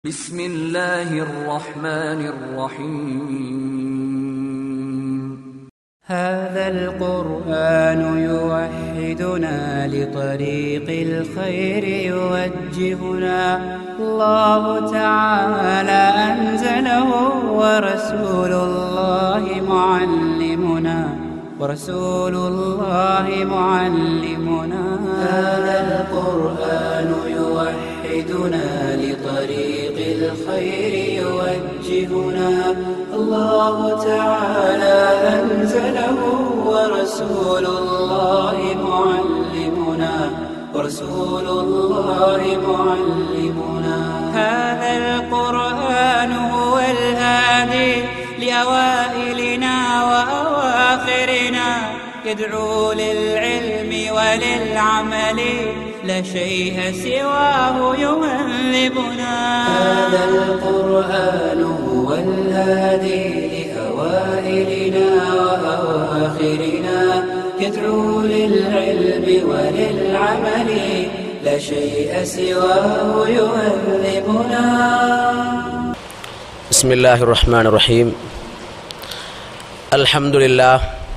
بسم الله الرحمن الرحيم هذا القرآن يوحدنا لطريق الخير يوجهنا الله تعالى أنزله ورسول الله معلمنا ورسول الله معلمنا هذا القرآن يوحدنا لطريق الخير يوجهنا الله تعالى أنزله ورسول الله معلمنا ورسول الله معلمنا هذا القرآن هو الهادي لأوائلنا وأواخرنا يدعو للعلم وللعمل لا شيء سواه يهذبنا هذا القرآن هو الهادي لأوائلنا وأواخرنا يدعو للعلم وللعمل لا شيء سواه يهذبنا بسم الله الرحمن الرحيم الحمد لله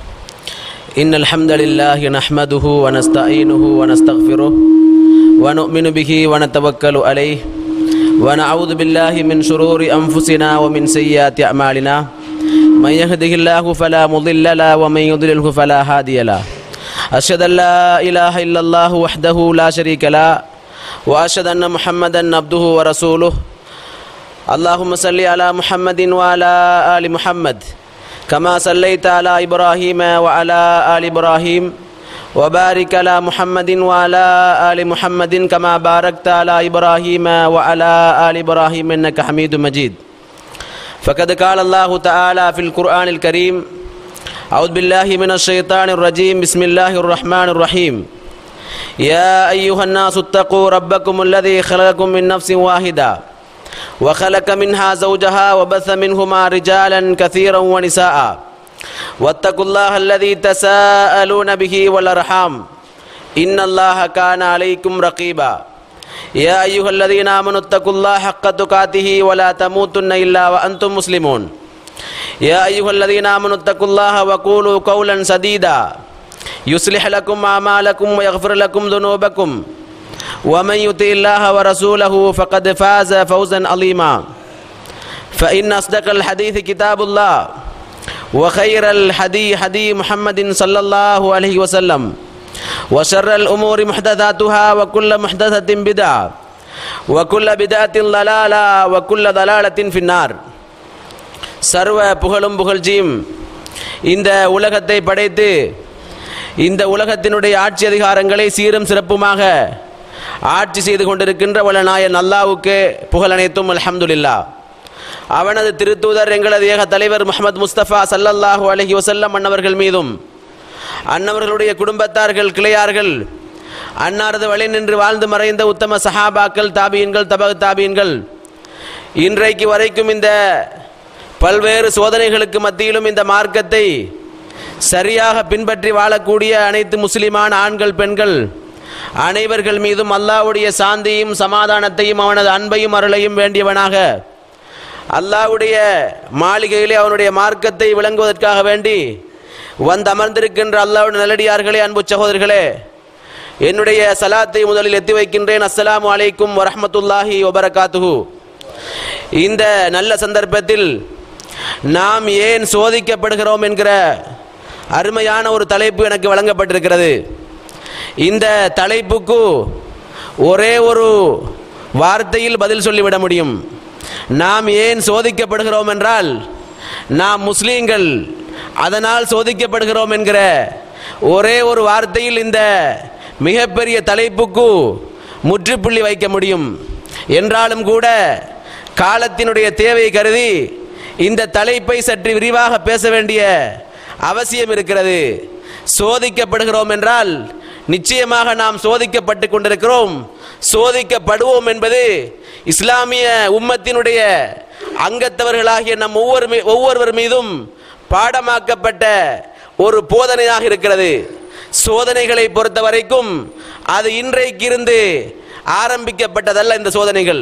إن الحمد لله نحمده ونستعينه ونستغفره ونؤمن به ونتوكل عليه ونعوذ بالله من شرور أنفسنا ومن سيئات أعمالنا من يهده الله فلا مضل له ومن يضلله فلا هادي له أشهد أن لا إله إلا الله وحده لا شريك له وأشهد أن محمدا عبده ورسوله اللهم صل على محمد وعلى آل محمد كما صليت على إبراهيم وعلى آل إبراهيم وبارك على محمد وعلى آل محمد كما باركت على إبراهيم وعلى آل إبراهيم إنك حميد مجيد فقد قال الله تعالى في القرآن الكريم أعوذ بالله من الشيطان الرجيم بسم الله الرحمن الرحيم يا أيها الناس اتقوا ربكم الذي خلقكم من نفس واحدة وخلق منها زوجها وبث منهما رجالا كثيرا ونساء واتقوا الله الذي تساءلون به والأرحام إن الله كان عليكم رقيبا يا أيها الذين آمنوا اتقوا الله حق تقاته ولا تموتن إلا وأنتم مسلمون يا أيها الذين آمنوا اتقوا الله وقولوا قولا سديدا يصلح لكم أعمالكم ويغفر لكم ذنوبكم ومن يطع الله ورسوله فقد فاز فوزا عظيما فإن أصدق الحديث كتاب الله وخير الحدي حدي محمد صلى الله عليه وسلم وشر الأمور محدثاتها وكل محدثة بدعة وكل بدعة ضلالة وكل ضلالة في النار சர்வ புகழும் புகழ்ச்சியும் இந்த உலகத்தை படைத்து இந்த உலகத்தினுடைய ஆட்சி அதிகாரங்களை சீரும் சிறப்புமாக ஆட்சி செய்து கொண்டிருக்கின்ற வல்ல நாயன் அல்லாவுக்கு புகழ் அனைத்தும் அல்ஹம்துலில்லா அவனது திருத்தூதர் எங்களது ஏக தலைவர் முகமது முஸ்தபா சல்லல்லாஹு அலஹி வசல்லம் அன்னவர்கள் மீதும் அன்னவர்களுடைய குடும்பத்தார்கள் கிளையார்கள் அன்னாரது வழி நின்று வாழ்ந்து மறைந்த உத்தம சஹாபாக்கள் தாபியன்கள் தபக தாபியன்கள் இன்றைக்கு வரைக்கும் இந்த பல்வேறு சோதனைகளுக்கு மத்தியிலும் இந்த மார்க்கத்தை சரியாக பின்பற்றி வாழக்கூடிய அனைத்து முஸ்லிமான ஆண்கள் பெண்கள் அனைவர்கள் மீதும் அல்லாவுடைய சாந்தியும் சமாதானத்தையும் அவனது அன்பையும் அருளையும் வேண்டியவனாக அல்லாவுடைய மாளிகையிலே அவனுடைய மார்க்கத்தை விளங்குவதற்காக வேண்டி வந்து அமர்ந்திருக்கின்ற அல்லாவுடைய நல்லடியார்களே அன்பு சகோதரர்களே என்னுடைய சலாத்தை முதலில் எத்தி வைக்கின்றேன் அஸ்ஸலாமு அலைக்கும் வரஹமத்துல்லாஹி வபரகாத்துஹு இந்த நல்ல சந்தர்ப்பத்தில் நாம் ஏன் சோதிக்கப்படுகிறோம் என்கிற அருமையான ஒரு தலைப்பு எனக்கு வழங்கப்பட்டிருக்கிறது இந்த தலைப்புக்கு ஒரே ஒரு வார்த்தையில் பதில் சொல்லிவிட முடியும் நாம் ஏன் சோதிக்கப்படுகிறோம் என்றால் நாம் முஸ்லீம்கள் அதனால் சோதிக்கப்படுகிறோம் என்கிற ஒரே ஒரு வார்த்தையில் இந்த மிகப்பெரிய தலைப்புக்கு முற்றுப்புள்ளி வைக்க முடியும் என்றாலும் கூட காலத்தினுடைய தேவை கருதி இந்த தலைப்பை சற்று விரிவாக பேச வேண்டிய அவசியம் இருக்கிறது சோதிக்கப்படுகிறோம் என்றால் நிச்சயமாக நாம் சோதிக்கப்பட்டு கொண்டிருக்கிறோம் சோதிக்கப்படுவோம் என்பது இஸ்லாமிய உம்மத்தினுடைய அங்கத்தவர்களாகிய நம் ஒவ்வொரு மீ- ஒவ்வொருவர் மீதும் பாடமாக்கப்பட்ட ஒரு போதனையாக இருக்கிறது சோதனைகளை பொறுத்த வரைக்கும் அது இன்றைக்கு இருந்து ஆரம்பிக்கப்பட்டதல்ல இந்த சோதனைகள்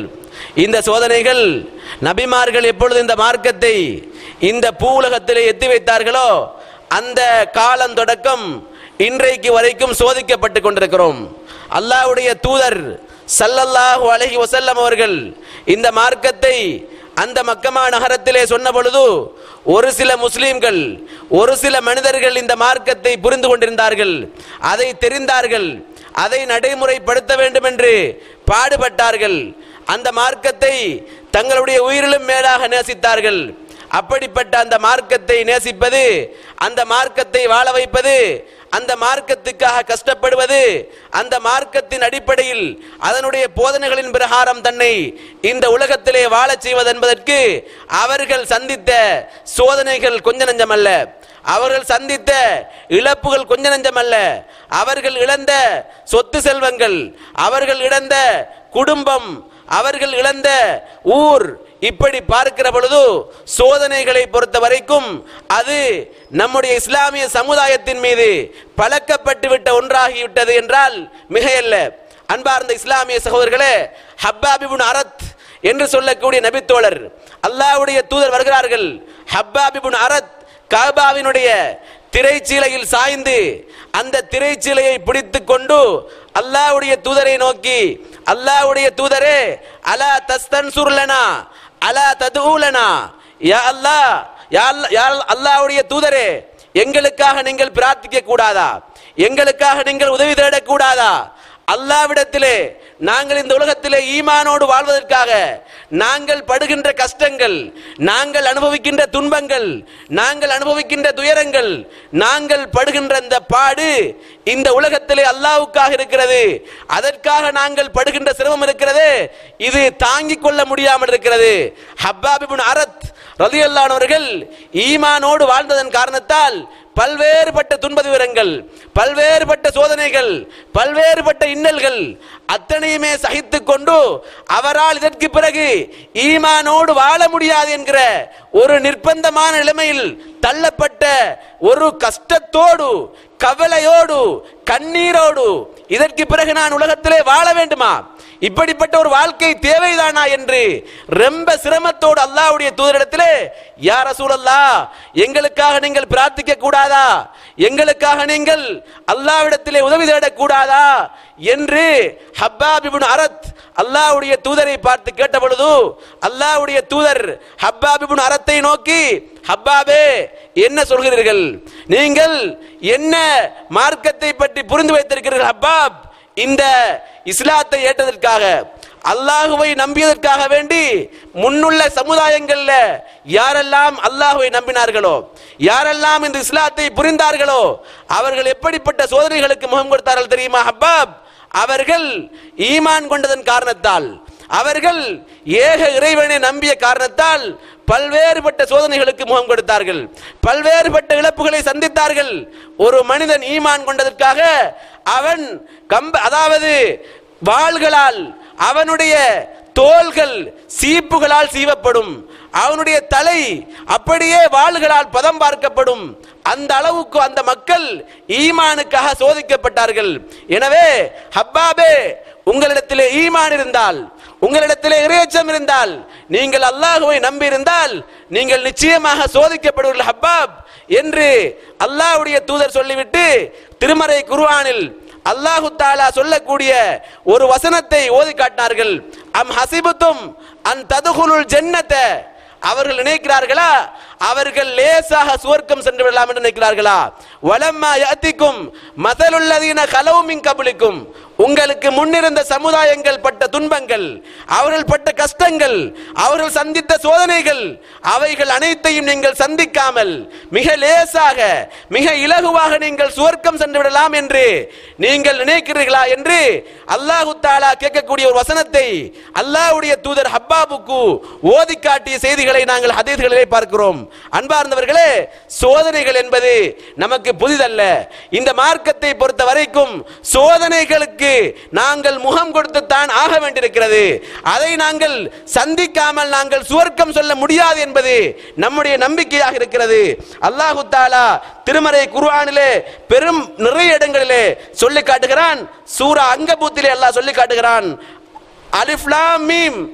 இந்த சோதனைகள் நபிமார்கள் எப்பொழுது இந்த மார்க்கத்தை இந்த பூவுலகத்திலே எத்தி வைத்தார்களோ அந்த காலம் தொடக்கம் இன்றைக்கு வரைக்கும் சோதிக்கப்பட்டு கொண்டிருக்கிறோம் அல்லாஹ்வுடைய தூதர் ஸல்லல்லாஹு அலைஹி வஸல்லம் அவர்கள் இந்த மார்க்கத்தை அந்த மக்கமா நகரத்திலே சொன்ன பொழுது ஒரு சில முஸ்லிம்கள் ஒரு சில மனிதர்கள் இந்த மார்க்கத்தை புரிந்து கொண்டிருந்தார்கள் அதை தெரிந்தார்கள் அதை நடைமுறைப்படுத்த வேண்டும் என்று பாடுபட்டார்கள் அந்த மார்க்கத்தை தங்களுடைய உயிரிலும் மேலாக நேசித்தார்கள் அப்படிப்பட்ட அந்த மார்க்கத்தை நேசிப்பது அந்த மார்க்கத்தை வாழ வைப்பது அந்த மார்க்கத்துக்காக கஷ்டப்படுவது அந்த மார்க்கத்தின் அடிப்படையில் அதனுடைய போதனைகளின் பிரகாரம் தன்னை இந்த உலகத்திலே வாழச் செய்வது என்பதற்கு அவர்கள் சந்தித்த சோதனைகள் கொஞ்ச நஞ்சமல்ல அவர்கள் சந்தித்த இழப்புகள் கொஞ்ச நஞ்சமல்ல அவர்கள் இழந்த சொத்து செல்வங்கள் அவர்கள் இழந்த குடும்பம் அவர்கள் இழந்த ஊர் இப்படி பார்க்கிற பொழுது சோதனைகளை பொறுத்த வரைக்கும் அது நம்முடைய இஸ்லாமிய சமுதாயத்தின் மீது பழக்கப்பட்டு விட்ட ஒன்றாகிவிட்டது என்றால் மிகையல்ல அன்பார்ந்த இஸ்லாமிய சகோதரர்களே ஹப்பாபிபுன் அரத் என்று சொல்லக்கூடிய நபித்தோழர் அல்லாஹ்வுடைய தூதர் வருகிறார்கள் ஹப்பாபிபுன் அரத் காபாவினுடைய திரைச்சீலையில் சாய்ந்து அந்த திரைச்சீலையை பிடித்துக் கொண்டு அல்லாஹ்வுடைய தூதரை நோக்கி அல்லாஹ்வுடைய தூதரே அலா தஸ்தன்சுர்லனா அலா ததுலனா யா அல்லாஹ் யா அல்ல- யா அல்ல- அல்லாஹ்வுடைய தூதரே எங்களுக்காக நீங்கள் பிரார்த்திக்க கூடாதா எங்களுக்காக நீங்கள் உதவி தேடக் கூடாதா அல்லாவிடத்திலே நாங்கள் இந்த உலகத்திலே ஈமானோடு வாழ்வதற்காக நாங்கள் படுகின்ற கஷ்டங்கள் நாங்கள் அனுபவிக்கின்ற துன்பங்கள் நாங்கள் அனுபவிக்கின்ற துயரங்கள் நாங்கள் படுகின்ற இந்த பாடு இந்த உலகத்திலே அல்லாவுக்காக இருக்கிறது அதற்காக நாங்கள் படுகின்ற சிரமம் இருக்கிறது இது தாங்கிக் கொள்ள முடியாமல் இருக்கிறது ஹப்பாபிபுன் அரத் ரலியல்லானவர்கள் ஈமானோடு வாழ்ந்ததன் காரணத்தால் பல்வேறுபட்ட துன்ப விவரங்கள் பல்வேறுபட்ட சோதனைகள் பல்வேறுபட்ட இன்னல்கள் அத்தனையுமே சகித்துக் கொண்டு அவரால் இதற்கு பிறகு ஈமானோடு வாழ முடியாது என்கிற ஒரு நிர்பந்தமான நிலைமையில் தள்ளப்பட்ட ஒரு கஷ்டத்தோடு கவலையோடு கண்ணீரோடு இதற்கு பிறகு நான் உலகத்திலே வாழ வேண்டுமா இப்படிப்பட்ட ஒரு வாழ்க்கை தேவைதானா என்று ரொம்ப சிரமத்தோடு அல்லாஹ்வுடைய தூதரிடத்திலே யார் ரசூலல்லா எங்களுக்காக நீங்கள் பிரார்த்திக்க கூடாதா எங்களுக்காக நீங்கள் அல்லாஹ்விடத்திலே உதவி தேடக் கூடாதா என்று ஹப்பாப் இப்னு அரத் அல்லாஹ்வுடைய தூதரை பார்த்து கேட்ட பொழுது அல்லாஹ்வுடைய தூதர் ஹப்பாப் இப்னு அரத்தை நோக்கி ஹப்பாபே என்ன சொல்கிறீர்கள் நீங்கள் என்ன மார்க்கத்தை பற்றி புரிந்து வைத்திருக்கிறீர்கள் ஹப்பாப் இந்த இஸ்லாத்தை ஏற்றதற்காக அல்லாஹுவை நம்பியதற்காக வேண்டி முன்னுள்ள சமுதாயங்கள்ல யாரெல்லாம் அல்லாஹுவை நம்பினார்களோ யாரெல்லாம் இந்த இஸ்லாத்தை புரிந்தார்களோ அவர்கள் எப்படிப்பட்ட சோதனைகளுக்கு முகம் கொடுத்தார்கள் தெரியுமா ஹப்பாப் அவர்கள் ஈமான் கொண்டதன் காரணத்தால் அவர்கள் ஏக இறைவனை நம்பிய காரணத்தால் பல்வேறுபட்ட சோதனைகளுக்கு முகம் கொடுத்தார்கள் பல்வேறுபட்ட இழப்புகளை சந்தித்தார்கள் ஒரு மனிதன் ஈமான் கொண்டதற்காக அவன் கம்ப அதாவது வாள்களால் அவனுடைய தோள்கள் சீப்புகளால் சீவப்படும் அவனுடைய தலை அப்படியே வாள்களால் பதம் பார்க்கப்படும் அந்த அளவுக்கு அந்த மக்கள் ஈமானுக்காக சோதிக்கப்பட்டார்கள் எனவே ஹப்பாபே உங்களிடத்திலே ஈமான் இருந்தால் உங்களிடத்திலே இறையச்சம் இருந்தால் நீங்கள் அல்லாஹுவை நம்பி இருந்தால் நீங்கள் நிச்சயமாக சோதிக்கப்படுவீர்கள் ஹப்பாப் என்று அல்லாஹ்வுடைய தூதர் சொல்லிவிட்டு திருமறை குர்ஆனில் அல்லாஹு தாலா சொல்லக்கூடிய ஒரு வசனத்தை ஓதி காட்டினார்கள் அம் ஹசிபுத்தும் அன் ததுகுலுல் ஜன்னத அவர்கள் நினைக்கிறார்களா அவர்கள் லேசாக சுவர்க்கம் சென்று விடலாம் என்று நினைக்கிறார்களா வலம்மா யாத்திக்கும் மதலுள்ளதீன கலவுமின் கபலிக்கும் உங்களுக்கு முன்னிருந்த சமுதாயங்கள் பட்ட துன்பங்கள் அவர்கள் பட்ட கஷ்டங்கள் அவர்கள் சந்தித்த சோதனைகள் அவைகள் அனைத்தையும் நீங்கள் சந்திக்காமல் மிக லேசாக மிக இலகுவாக நீங்கள் சுவர்க்கம் சென்று விடலாம் என்று நீங்கள் நினைக்கிறீர்களா என்று அல்லாஹு தாலா கேட்கக்கூடிய ஒரு வசனத்தை அல்லாஹ்வுடைய தூதர் ஹப்பாபுக்கு ஓதி காட்டிய செய்திகளை நாங்கள் ஹதீஸ்களிலே பார்க்கிறோம் அன்பார்ந்தவர்களே சோதனைகள் என்பது நமக்கு புதிதல்ல இந்த மார்க்கத்தை பொறுத்த வரைக்கும் சோதனைகளுக்கு நாங்கள் முகம் கொடுத்துத்தான் ஆக வேண்டியிருக்கிறது அதை நாங்கள் சந்திக்காமல் நாங்கள் சுவர்க்கம் சொல்ல முடியாது என்பது நம்முடைய நம்பிக்கையாக இருக்கிறது அல்லாஹு தாலா திருமறை குர்ஆனிலே பெரும் நிறைய இடங்களிலே சொல்லி காட்டுகிறான் சூரா அங்கபூத்திலே அல்லாஹ் சொல்லி காட்டுகிறான் அலிஃப் லாம் மீம்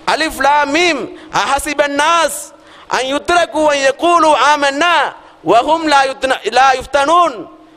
அலிஃப் லாம் மீம் அஹசிபன் நாஸ் அன் யுத்ரகு அன் யகூலு ஆமன்னா வஹும் லா யுத்ன லா யுஃப்தனூன்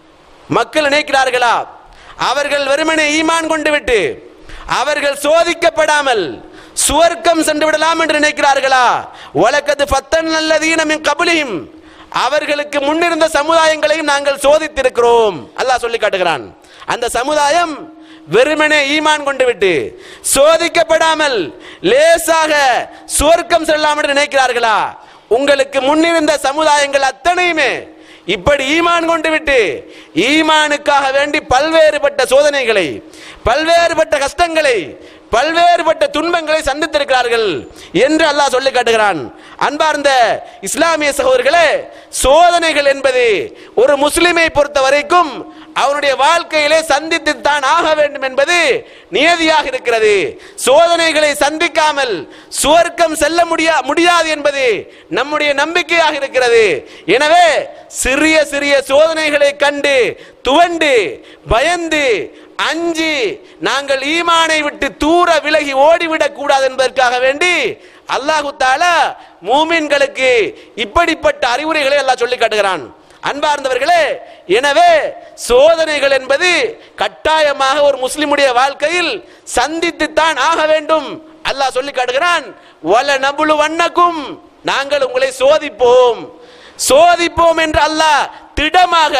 மக்கள் நினைக்கிறார்களா அவர்கள் வெறுமனே ஈமான் கொண்டு விட்டு அவர்கள் சோதிக்கப்படாமல் சுவர்க்கம் சென்று விடலாம் என்று நினைக்கிறார்களா வழக்கது பத்தன் நல்லதீன மின் கபுலியும் அவர்களுக்கு முன்னிருந்த சமுதாயங்களையும் நாங்கள் சோதித்திருக்கிறோம் அல்லாஹ் சொல்லி காட்டுகிறான் அந்த சமுதாயம் வெறுமனே ஈமான் கொண்டு விட்டு சோதிக்கப்படாமல் லேசாக சுவர்க்கம் செல்லலாம் என்று நினைக்கிறார்களா உங்களுக்கு முன்னிருந்த சமுதாயங்கள் அத்தனையுமே இப்படி ஈமான் கொண்டு விட்டு ஈமானுக்காக வேண்டி பல்வேறுபட்ட சோதனைகளை பல்வேறுபட்ட கஷ்டங்களை பல்வேறுபட்ட துன்பங்களை சந்தித்திருக்கிறார்கள் என்று அல்லாஹ் சொல்லி காட்டுகிறான் அன்பார்ந்த இஸ்லாமிய சகோதரர்களே சோதனைகள் என்பது ஒரு முஸ்லிமை பொறுத்த வரைக்கும் அவனுடைய வாழ்க்கையிலே சந்தித்து தான் ஆக வேண்டும் என்பது நியதியாக இருக்கிறது சோதனைகளை சந்திக்காமல் சுவர்க்கம் செல்ல முடியா முடியாது என்பது நம்முடைய நம்பிக்கையாக இருக்கிறது எனவே சிறிய சிறிய சோதனைகளை கண்டு துவண்டு பயந்து அஞ்சி நாங்கள் ஈமானை விட்டு தூர விலகி ஓடிவிடக் கூடாது என்பதற்காக வேண்டி அல்லாஹு தாலா மூமின்களுக்கு இப்படிப்பட்ட அறிவுரைகளை எல்லாம் சொல்லி காட்டுகிறான் அன்பார்ந்தவர்களே எனவே சோதனைகள் என்பது கட்டாயமாக ஒரு முஸ்லிமுடைய வாழ்க்கையில் சந்தித்துத்தான் ஆக வேண்டும் அல்லாஹ் சொல்லி காட்டுகிறான் வல நபுலு வண்ணக்கும் நாங்கள் உங்களை சோதிப்போம் சோதிப்போம் என்று அல்லாஹ் திடமாக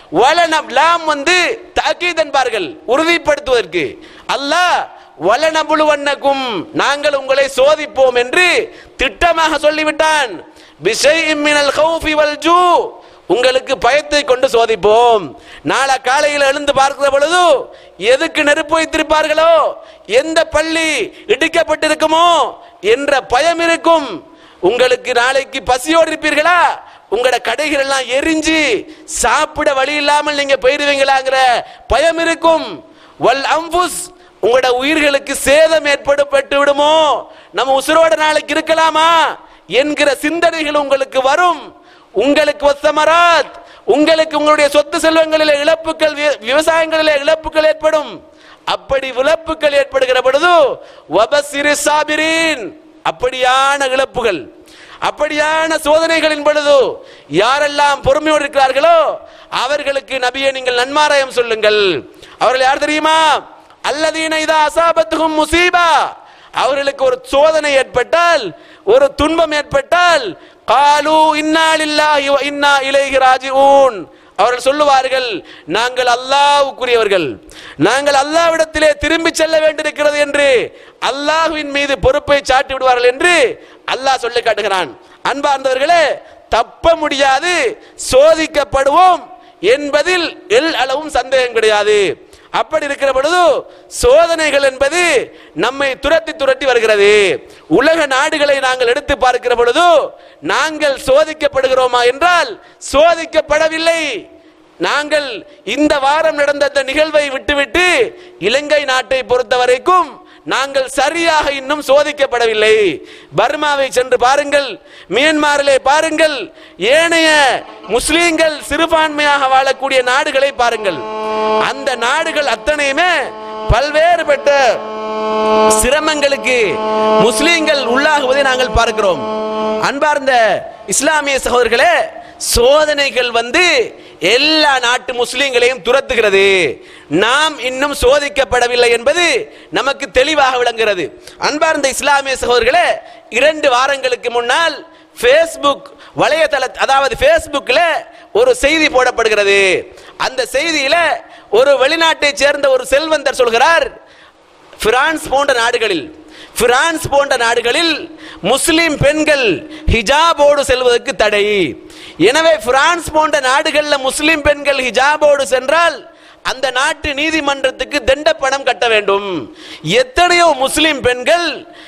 வலனம் லாம் வந்து தாக்கீத் என்பார்கள் உறுதிப்படுத்துவதற்கு அல்லாஹ் வலனபுலு வண்ணக்கும் நாங்கள் உங்களை சோதிப்போம் என்று திட்டமாக சொல்லிவிட்டான் பிஷைஇம் மினல் ஹௌஃபி வல் ஜூ உங்களுக்கு பயத்தை கொண்டு சோதிப்போம் நாளை காலையில் எழுந்து பார்க்கிற பொழுது எதுக்கு நெருப்பு வைத்திருப்பார்களோ எந்த பள்ளி இடிக்கப்பட்டிருக்குமோ என்ற பயம் இருக்கும் உங்களுக்கு நாளைக்கு பசியோடு இருப்பீர்களா உங்களோட கடைகள் எல்லாம் எரிஞ்சு சாப்பிட வழி இல்லாமல் நீங்க போயிருவீங்களாங்கிற பயம் இருக்கும் வல் அம்புஸ் உங்களோட உயிர்களுக்கு சேதம் ஏற்படுப்பட்டு விடுமோ நம்ம உசுரோட நாளைக்கு இருக்கலாமா என்கிற சிந்தனைகள் உங்களுக்கு வரும் உங்களுக்கு வசமராத் உங்களுக்கு உங்களுடைய சொத்து செல்வங்களிலே இழப்புகள் வி- விவசாயங்களிலே இழப்புகள் ஏற்படும் அப்படி இழப்புகள் ஏற்படுகிற பொழுது வபசிறு சாபிரீன் அப்படியான இழப்புகள் அப்படியான சோதனைகளின் பொழுது யாரெல்லாம் பொறுமையோடு இருக்கிறார்களோ அவர்களுக்கு நபியை நீங்கள் நன்மாராயம் சொல்லுங்கள் அவர்கள் யார் தெரியுமா அல்லதீன இதா அசாபத்துகும் முசீபா அவர்களுக்கு ஒரு சோதனை ஏற்பட்டால் ஒரு துன்பம் ஏற்பட்டால் காலு இன்னா லில்லாஹி வ இன்னா இலைஹி ராஜிஊன் அவர்கள் சொல்லுவார்கள் நாங்கள் அல்லாஹ்வுக்குரியவர்கள் நாங்கள் அல்லாஹ்விடத்திலே திரும்பி செல்ல வேண்டியிருக்கிறது என்று அல்லாஹ்வின் மீது பொறுப்பை சாட்டி விடுவார்கள் என்று அல்லாஹ் சொல்லி காட்டுகிறான் அன்பார்ந்தவர்களே தப்ப முடியாது சோதிக்கப்படுவோம் என்பதில் எல் அளவும் சந்தேகம் கிடையாது அப்படி இருக்கிற பொழுது சோதனைகள் என்பது நம்மை துரத்தி துரத்தி வருகிறது உலக நாடுகளை நாங்கள் எடுத்து பார்க்கிற பொழுது நாங்கள் சோதிக்கப்படுகிறோமா என்றால் சோதிக்கப்படவில்லை நாங்கள் இந்த வாரம் நடந்த அந்த நிகழ்வை விட்டுவிட்டு இலங்கை நாட்டை பொறுத்த வரைக்கும் நாங்கள் சரியாக இன்னும் சோதிக்கப்படவில்லை பர்மாவை சென்று பாருங்கள் மியான்மரிலே பாருங்கள் ஏனைய முஸ்லீம்கள் சிறுபான்மையாக வாழக்கூடிய நாடுகளை பாருங்கள் அந்த நாடுகள் அத்தனையுமே பல்வேறுபட்ட சிரமங்களுக்கு முஸ்லீம்கள் உள்ளாகுவதை நாங்கள் பார்க்கிறோம் அன்பார்ந்த இஸ்லாமிய சகோதரர்களே சோதனைகள் வந்து எல்லா நாட்டு முஸ்லீம்களையும் துரத்துகிறது நாம் இன்னும் சோதிக்கப்படவில்லை என்பது நமக்கு தெளிவாக விளங்குகிறது அன்பார்ந்த இஸ்லாமிய சகோதரர்களே இரண்டு வாரங்களுக்கு முன்னால் ஃபேஸ்புக் வலையதள அதாவது ஃபேஸ்புக்கில் ஒரு செய்தி போடப்படுகிறது அந்த செய்தியில ஒரு வெளிநாட்டைச் சேர்ந்த ஒரு செல்வந்தர் சொல்கிறார் பிரான்ஸ் போன்ற நாடுகளில் பிரான்ஸ் போன்ற நாடுகளில் முஸ்லிம் பெண்கள் ஹிஜாபோடு செல்வதற்கு தடை எனவே பிரான்ஸ் போன்ற நாடுகளில் முஸ்லிம் பெண்கள் ஹிஜாபோடு சென்றால் அந்த நாட்டு நீதிமன்றத்துக்கு தண்ட பணம் கட்ட வேண்டும் எத்தனையோ முஸ்லிம் பெண்கள்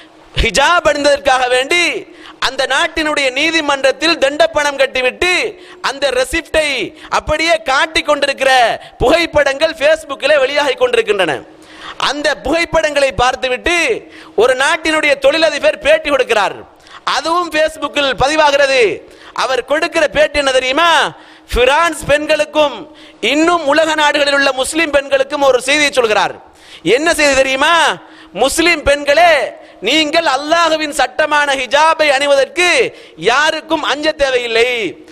ஹிஜாப் அணிந்ததற்காக வேண்டி அந்த நாட்டினுடைய நீதிமன்றத்தில் தண்ட பணம் கட்டிவிட்டு அந்த ரெசிப்டை அப்படியே காட்டிக் கொண்டிருக்கிற புகைப்படங்கள் ஃபேஸ்புக்கில் வெளியாகி கொண்டிருக்கின்றன அந்த புகைப்படங்களை பார்த்துவிட்டு ஒரு நாட்டினுடைய தொழிலதிபர் பேட்டி கொடுக்கிறார் அதுவும் ஃபேஸ்புக்கில் பதிவாகிறது அவர் கொடுக்கிற பேட்டி என்ன தெரியுமா பிரான்ஸ் பெண்களுக்கும் இன்னும் உலக நாடுகளில் உள்ள முஸ்லிம் பெண்களுக்கும் ஒரு செய்தியை சொல்கிறார் என்ன செய்தி தெரியுமா முஸ்லிம் பெண்களே நீங்கள் அல்லாஹுவின் சட்டமான ஹிஜாபை அணிவதற்கு யாருக்கும் அஞ்ச தேவையில்லை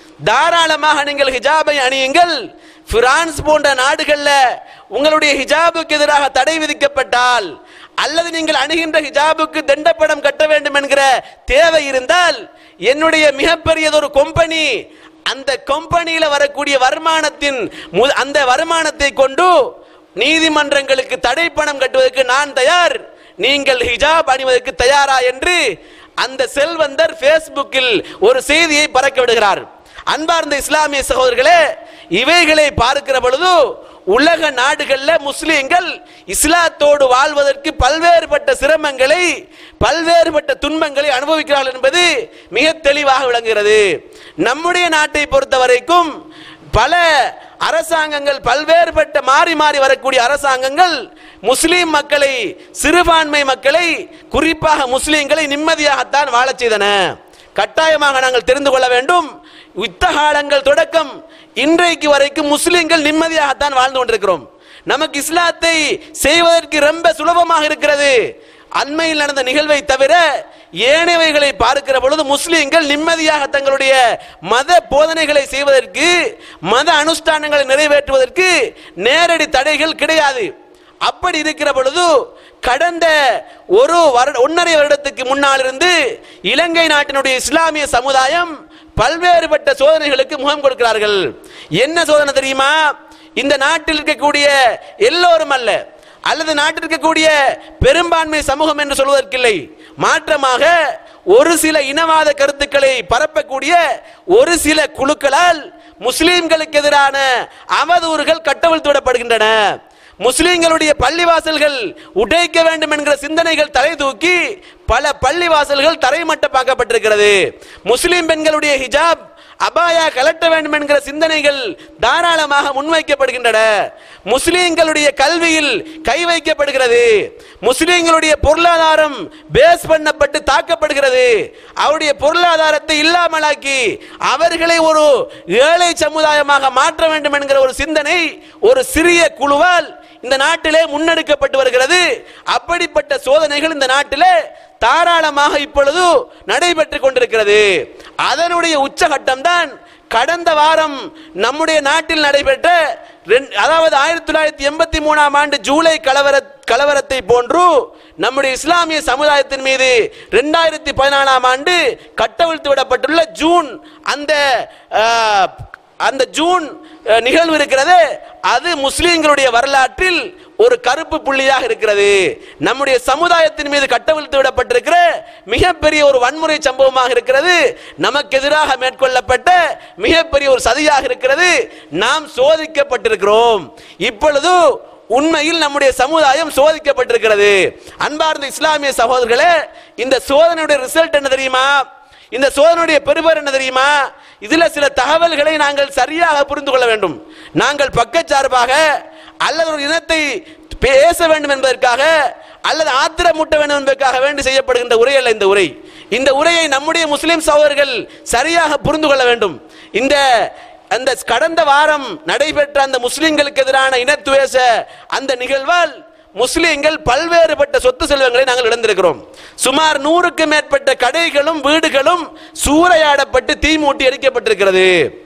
தாராளமாக நீங்கள் ஹிஜாபை அணியுங்கள் பிரான்ஸ் போன்ற நாடுகள்ல உங்களுடைய ஹிஜாபுக்கு எதிராக தடை விதிக்கப்பட்டால் அல்லது நீங்கள் அணுகின்ற ஹிஜாபுக்கு தண்டப்படம் கட்ட வேண்டும் என்கிற தேவை இருந்தால் என்னுடைய மிகப்பெரியதொரு கொம்பனி அந்த கம்பெனியில வரக்கூடிய வருமானத்தின் மு- அந்த வருமானத்தை கொண்டு நீதிமன்றங்களுக்கு தடை பணம் கட்டுவதற்கு நான் தயார் நீங்கள் ஹிஜாப் அணிவதற்கு தயாரா என்று அந்த செல்வந்தர் ஃபேஸ்புக்கில் ஒரு செய்தியை பறக்க விடுகிறார் அன்பார்ந்த இஸ்லாமிய சகோதரர்களே இவைகளை பார்க்கிற பொழுது உலக நாடுகள்ல முஸ்லிம்கள் இஸ்லாத்தோடு வாழ்வதற்கு பல்வேறுபட்ட சிரமங்களை பல்வேறுபட்ட துன்பங்களை அனுபவிக்கிறார்கள் என்பது மிக தெளிவாக விளங்குகிறது நம்முடைய நாட்டை பொறுத்த வரைக்கும் பல அரசாங்கங்கள் பல்வேறுபட்ட மாறி மாறி வரக்கூடிய அரசாங்கங்கள் முஸ்லிம் மக்களை சிறுபான்மை மக்களை குறிப்பாக முஸ்லிம்களை நிம்மதியாகத்தான் வாழச் செய்தன கட்டாயமாக நாங்கள் தெரிந்து கொள்ள வேண்டும் யுத்த காலங்கள் தொடக்கம் இன்றைக்கு வரைக்கும் முஸ்லிம்கள் நிம்மதியாகத்தான் வாழ்ந்து கொண்டிருக்கிறோம் நமக்கு இஸ்லாத்தை செய்வதற்கு ரொம்ப சுலபமாக இருக்கிறது அண்மையில் நடந்த நிகழ்வை தவிர ஏனையவைகளை பார்க்கிற பொழுது முஸ்லிம்கள் நிம்மதியாக தங்களுடைய மத போதனைகளை செய்வதற்கு மத அனுஷ்டானங்களை நிறைவேற்றுவதற்கு நேரடி தடைகள் கிடையாது அப்படி இருக்கிற பொழுது கடந்த ஒரு வருட ஒன்றரை வருடத்துக்கு முன்னால் இருந்து இலங்கை நாட்டினுடைய இஸ்லாமிய சமுதாயம் பல்வேறுபட்ட சோதனைகளுக்கு முகம் கொடுக்கிறார்கள் என்ன சோதனை தெரியுமா இந்த நாட்டில் இருக்கக்கூடிய எல்லோரும் அல்ல அல்லது நாட்டில் இருக்கக்கூடிய பெரும்பான்மை சமூகம் என்று சொல்வதற்கில்லை மாற்றமாக ஒரு சில இனவாத கருத்துக்களை பரப்பக்கூடிய ஒரு சில குழுக்களால் முஸ்லிம்களுக்கு எதிரான அவதூறுகள் கட்டவிழ்த்து விடப்படுகின்றன முஸ்லிம்களுடைய பள்ளிவாசல்கள் உடைக்க வேண்டும் என்கிற சிந்தனைகள் தலை தூக்கி பல பள்ளிவாசல்கள் தரைமட்டமாக்கப்பட்டிருக்கிறது முஸ்லிம் பெண்களுடைய ஹிஜாப் அபாயா கலட்ட வேண்டும் என்கிற சிந்தனைகள் தாராளமாக முன்வைக்கப்படுகின்றன முஸ்லிம்களுடைய கல்வியில் கை வைக்கப்படுகிறது முஸ்லிம்களுடைய பொருளாதாரம் பேஸ் பண்ணப்பட்டு தாக்கப்படுகிறது அவருடைய பொருளாதாரத்தை இல்லாமலாக்கி அவர்களை ஒரு ஏழை சமுதாயமாக மாற்ற வேண்டும் என்கிற ஒரு சிந்தனை ஒரு சிறிய குழுவால் இந்த நாட்டிலே முன்னெடுக்கப்பட்டு வருகிறது அப்படிப்பட்ட சோதனைகள் இந்த நாட்டிலே தாராளமாக இப்பொழுது நடைபெற்றுக் கொண்டிருக்கிறது அதனுடைய உச்சகட்டம் தான் கடந்த வாரம் நம்முடைய நாட்டில் நடைபெற்ற ரெண்- அதாவது ஆயிரத்தி தொள்ளாயிரத்தி எண்பத்தி மூணாம் ஆண்டு ஜூலை கலவர கலவரத்தை போன்று நம்முடைய இஸ்லாமிய சமுதாயத்தின் மீது ரெண்டாயிரத்தி பதினாலாம் ஆண்டு கட்டவிழ்த்து விடப்பட்டுள்ள ஜூன் அந்த ஆஹ், அந்த ஜூன் அஹ், நிகழ்வு இருக்கிறது அது முஸ்லிம்களுடைய வரலாற்றில் ஒரு கருப்பு புள்ளியாக இருக்கிறது நம்முடைய சமுதாயத்தின் மீது கட்டவிழ்த்து விடப்பட்டிருக்கிற மிகப்பெரிய ஒரு வன்முறை சம்பவமாக இருக்கிறது நமக்கு எதிராக மேற்கொள்ளப்பட்ட மிகப்பெரிய ஒரு சதியாக இருக்கிறது நாம் சோதிக்கப்பட்டிருக்கிறோம் இப்பொழுது உண்மையில் நம்முடைய சமுதாயம் சோதிக்கப்பட்டிருக்கிறது அன்பார்ந்த இஸ்லாமிய சகோதரர்களே இந்த சோதனையுடைய ரிசல்ட் என்ன தெரியுமா இந்த சோதனையுடைய பெருவர் என்ன தெரியுமா இதுல சில தகவல்களை நாங்கள் சரியாக புரிந்து கொள்ள வேண்டும் நாங்கள் பக்கச்சார்பாக அல்லது ஒரு இனத்தை பேச வேண்டும் என்பதற்காக அல்லது ஆத்திரமூட்ட வேண்டும் என்பதற்காக வேண்டி செய்யப்படுகின்ற உரை அல்ல இந்த உரை இந்த உரையை நம்முடைய முஸ்லிம் சகோதரர்கள் சரியாக புரிந்து கொள்ள வேண்டும் இந்த அந்த கடந்த வாரம் நடைபெற்ற அந்த முஸ்லிம்களுக்கு எதிரான இனத்துவேச அந்த நிகழ்வால் முஸ்லிம்கள் பல்வேறுபட்ட சொத்து செல்வங்களை நாங்கள் இழந்திருக்கிறோம் சுமார் நூறுக்கு மேற்பட்ட கடைகளும் வீடுகளும் சூறையாடப்பட்டு தீ மூட்டி எரிக்கப்பட்டிருக்கிறது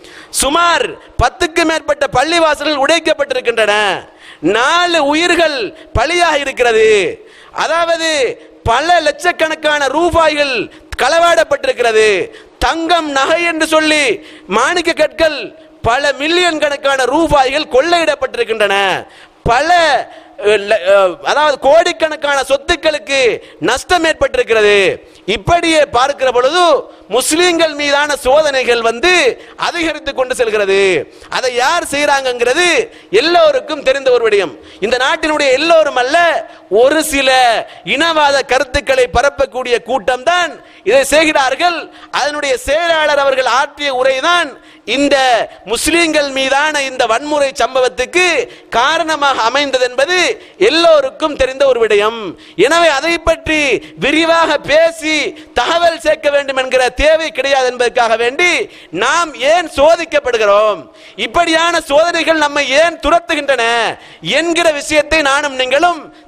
சுமார் பத்துக்கு மேற்பட்ட பள்ளிவாசல்கள் உடைக்கப்பட்டிருக்கின்றன நாலு உயிர்கள் பலியாக இருக்கிறது அதாவது பல லட்சக்கணக்கான ரூபாய்கள் களவாடப்பட்டிருக்கிறது தங்கம் நகை என்று சொல்லி மாணிக்க கற்கள் பல மில்லியன் கணக்கான ரூபாய்கள் கொள்ளையிடப்பட்டிருக்கின்றன பல அஹ், ல- அஹ், அதாவது கோடிக்கணக்கான சொத்துக்களுக்கு நஷ்டம் ஏற்பட்டிருக்கிறது இப்படியே பார்க்கிற பொழுது முஸ்லிம்கள் மீதான சோதனைகள் வந்து அதிகரித்து கொண்டு செல்கிறது அதை யார் செய்யறாங்கிறது எல்லோருக்கும் தெரிந்த ஒரு விடயம் இந்த நாட்டினுடைய எல்லோரும் அல்ல ஒரு சில இனவாத கருத்துக்களை பரப்பக்கூடிய கூட்டம் தான் இதை செய்கிறார்கள் அதனுடைய செயலாளர் அவர்கள் ஆற்றிய உரைதான் இந்த முஸ்லிம்கள் மீதான இந்த வன்முறை சம்பவத்துக்கு காரணமாக அமைந்தது என்பது எல்லோருக்கும் தெரிந்த ஒரு விடயம் எனவே அதை பற்றி விரிவாக பேசி தகவல் சேர்க்க வேண்டும் என்கிற தேவை கிடையாது என்பதற்காக வேண்டி நாம் ஏன் சோதிக்கப்படுகிறோம் இப்படியான சோதனைகள் நம்மை ஏன் துரத்துகின்றன என்கிற விஷயத்தை நானும் நீங்களும்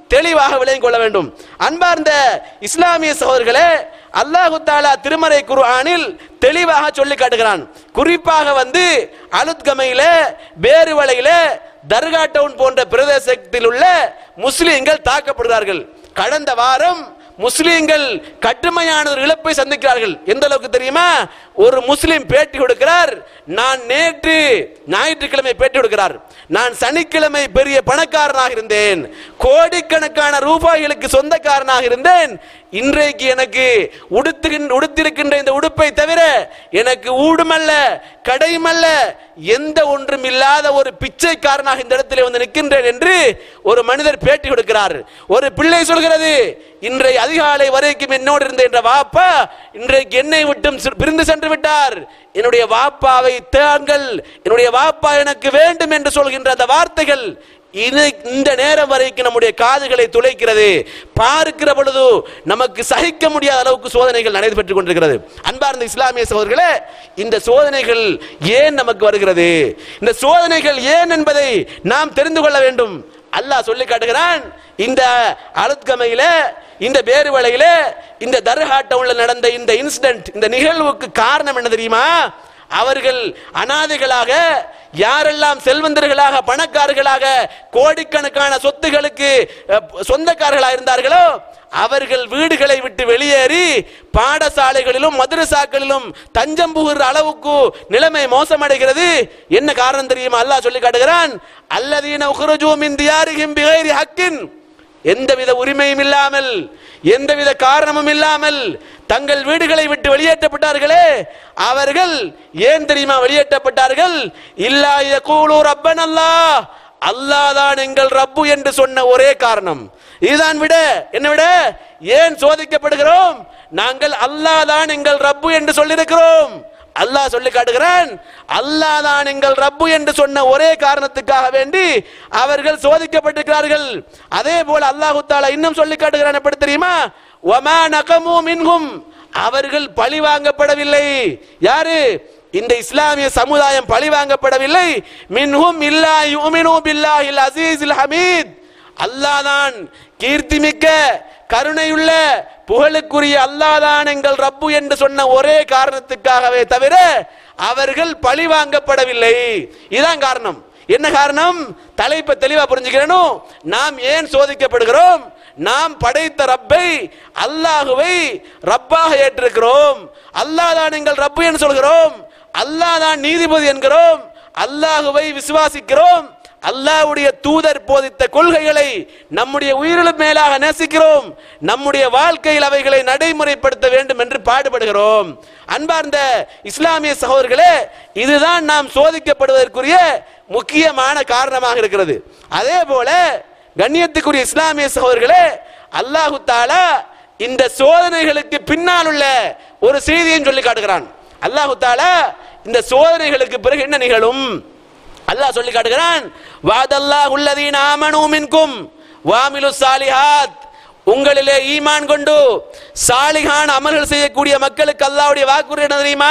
தெளிவாக விளங்கிக் கொள்ள வேண்டும் அன்பார்ந்த இஸ்லாமிய சகோதரர்களே அல்லாஹு தாலா திருமறை குர்ஆனில் தெளிவாக சொல்லி காட்டுகிறான் குறிப்பாக வந்து அலுத்கமையில பேருவளையில தர்கா டவுன் போன்ற பிரதேசத்தில் உள்ள முஸ்லிம்கள் தாக்கப்படுகிறார்கள் கடந்த வாரம் முஸ்லிம்கள் கடுமையான ஒரு இழப்பை சந்திக்கிறார்கள் எந்த அளவுக்கு தெரியுமா ஒரு முஸ்லிம் பேட்டி கொடுக்கிறார் நான் நேற்று ஞாயிற்றுக்கிழமை பேட்டி கொடுக்கிறார் நான் சனிக்கிழமை பெரிய பணக்காரனாக இருந்தேன் கோடிக்கணக்கான ரூபாய்களுக்கு சொந்தக்காரனாக இருந்தேன் இன்றைக்கு எனக்கு உடுத்துகின்ற உடுத்திருக்கின்ற இந்த உடுப்பை தவிர எனக்கு ஊடுமல்ல கடையுமல்ல எந்த ஒன்றும் இல்லாத ஒரு பிச்சைக்காரனாக இந்த இடத்திலே வந்து நிற்கின்றேன் என்று ஒரு மனிதர் பேட்டி கொடுக்கிறார் ஒரு பிள்ளை சொல்கிறது இன்றைய அதிகாலை வரைக்கும் என்னோடு இருந்த என்ற வாப்பா இன்றைக்கு என்னை விட்டும் சி- பிரிந்து சென்று விட்டார் என்னுடைய வாப்பாவை தாங்கள் என்னுடைய வாப்பா எனக்கு வேண்டும் என்று சொல்கின்ற அந்த வார்த்தைகள் இது இந்த நேரம் வரைக்கும் நம்முடைய காதுகளை துளைக்கிறது பார்க்கிற பொழுது நமக்கு சகிக்க முடியாத அளவுக்கு சோதனைகள் நடைபெற்றுக் கொண்டிருக்கிறது அன்பார்ந்த இஸ்லாமிய சகோதரர்களே இந்த சோதனைகள் ஏன் நமக்கு வருகிறது இந்த சோதனைகள் ஏன் என்பதை நாம் தெரிந்து கொள்ள வேண்டும் அல்லாஹ் சொல்லி காட்டுகிறான் இந்த அழுத்கமையில இந்த பேருவளையில இந்த தர்ஹா டவுன்ல நடந்த இந்த இன்சிடென்ட் இந்த நிகழ்வுக்கு காரணம் என்ன தெரியுமா அவர்கள் அனாதைகளாக யாரெல்லாம் செல்வந்தர்களாக பணக்காரர்களாக கோடிக்கணக்கான சொத்துகளுக்கு அஹ், சொந்தக்காரர்களாக இருந்தார்களோ அவர்கள் வீடுகளை விட்டு வெளியேறி பாடசாலைகளிலும் மதரசாக்களிலும் தஞ்சம் புகுற அளவுக்கு நிலைமை மோசமடைகிறது என்ன காரணம் தெரியுமா அல்லாஹ் சொல்லி காட்டுகிறான் அல்லதீன உக்ருஜூ மின் தியாரிஹிம் பிகைரி ஹக்கின் எந்தவித உரிமையும் இல்லாமல் எந்தவித காரணமும் இல்லாமல் தங்கள் வீடுகளை விட்டு வெளியேற்றப்பட்டார்களே அவர்கள் ஏன் தெரியுமா வெளியேற்றப்பட்டார்கள் இல்லா யகூலு ரப்பன் அல்லாஹ் அல்லாஹ் தான் எங்கள் ரப்பு என்று சொன்ன ஒரே காரணம் இதுதான் விட என்ன விட ஏன் சோதிக்கப்படுகிறோம் நாங்கள் அல்லாஹ் தான் எங்கள் ரப்பு என்று சொல்லியிருக்கிறோம் அல்லாஹ் சொல்லி காட்டுகிறான் அல்லாஹ் தான் எங்கள் ரப்பு என்று சொன்ன ஒரே காரணத்துக்காக வேண்டி அவர்கள் சோதிக்கப்பட்டிருக்கிறார்கள் அதே போல அல்லாஹு தாலா இன்னும் சொல்லி காட்டுகிறான் எப்படி தெரியுமா வமா நகமு மின்ஹும் அவர்கள் பழி வாங்கப்படவில்லை யாரு இந்த இஸ்லாமிய சமுதாயம் பழி வாங்கப்படவில்லை மின்ஹும் இல்லா யுமினு பில்லாஹில் அசீஸில் ஹமீத் அல்லாஹ் தான் கீர்த்திமிக்க கருணையுள்ள புகழுக்குரிய அல்லாஹ் தான் எங்கள் ரப்பு என்று சொன்ன ஒரே காரணத்துக்காகவே தவிர அவர்கள் பழி வாங்கப்படவில்லை இதான் காரணம் என்ன காரணம் தலைப்பை தெளிவா புரிஞ்சுக்கிறணும் நாம் ஏன் சோதிக்கப்படுகிறோம் நாம் படைத்த ரப்பை அல்லாஹுவை ரப்பாக ஏற்றிருக்கிறோம் அல்லாஹ் தான் எங்கள் ரப்பு என்று சொல்கிறோம் அல்லாஹ் தான் நீதிபதி என்கிறோம் அல்லாஹுவை விசுவாசிக்கிறோம் அல்லாஹ்வுடைய தூதர் போதித்த கொள்கைகளை நம்முடைய உயிரிலும் மேலாக நேசிக்கிறோம் நம்முடைய வாழ்க்கையில் அவைகளை நடைமுறைப்படுத்த வேண்டும் என்று பாடுபடுகிறோம் அன்பார்ந்த இஸ்லாமிய சகோதரர்களே இதுதான் நாம் சோதிக்கப்படுவதற்குரிய முக்கியமான காரணமாக இருக்கிறது அதே போல கண்ணியத்துக்குரிய இஸ்லாமிய சகோதரர்களே அல்லாஹு தாலா இந்த சோதனைகளுக்கு பின்னால் உள்ள ஒரு செய்தியும் சொல்லி காட்டுகிறான் அல்லாஹு தாலா இந்த சோதனைகளுக்கு பிறகு என்ன நிகழும் அல்லாஹ் சொல்லி காட்டுகிறான் வாதல்லாஹ் உள்ளதீன் ஆமனு மின்கும் வாமிலு சாலிஹாத் உங்களிலே ஈமான் கொண்டு சாலிகான் அமல்கள் செய்யக்கூடிய மக்களுக்கு அல்லாஹ்வுடைய வாக்குறுதி என்ன தெரியுமா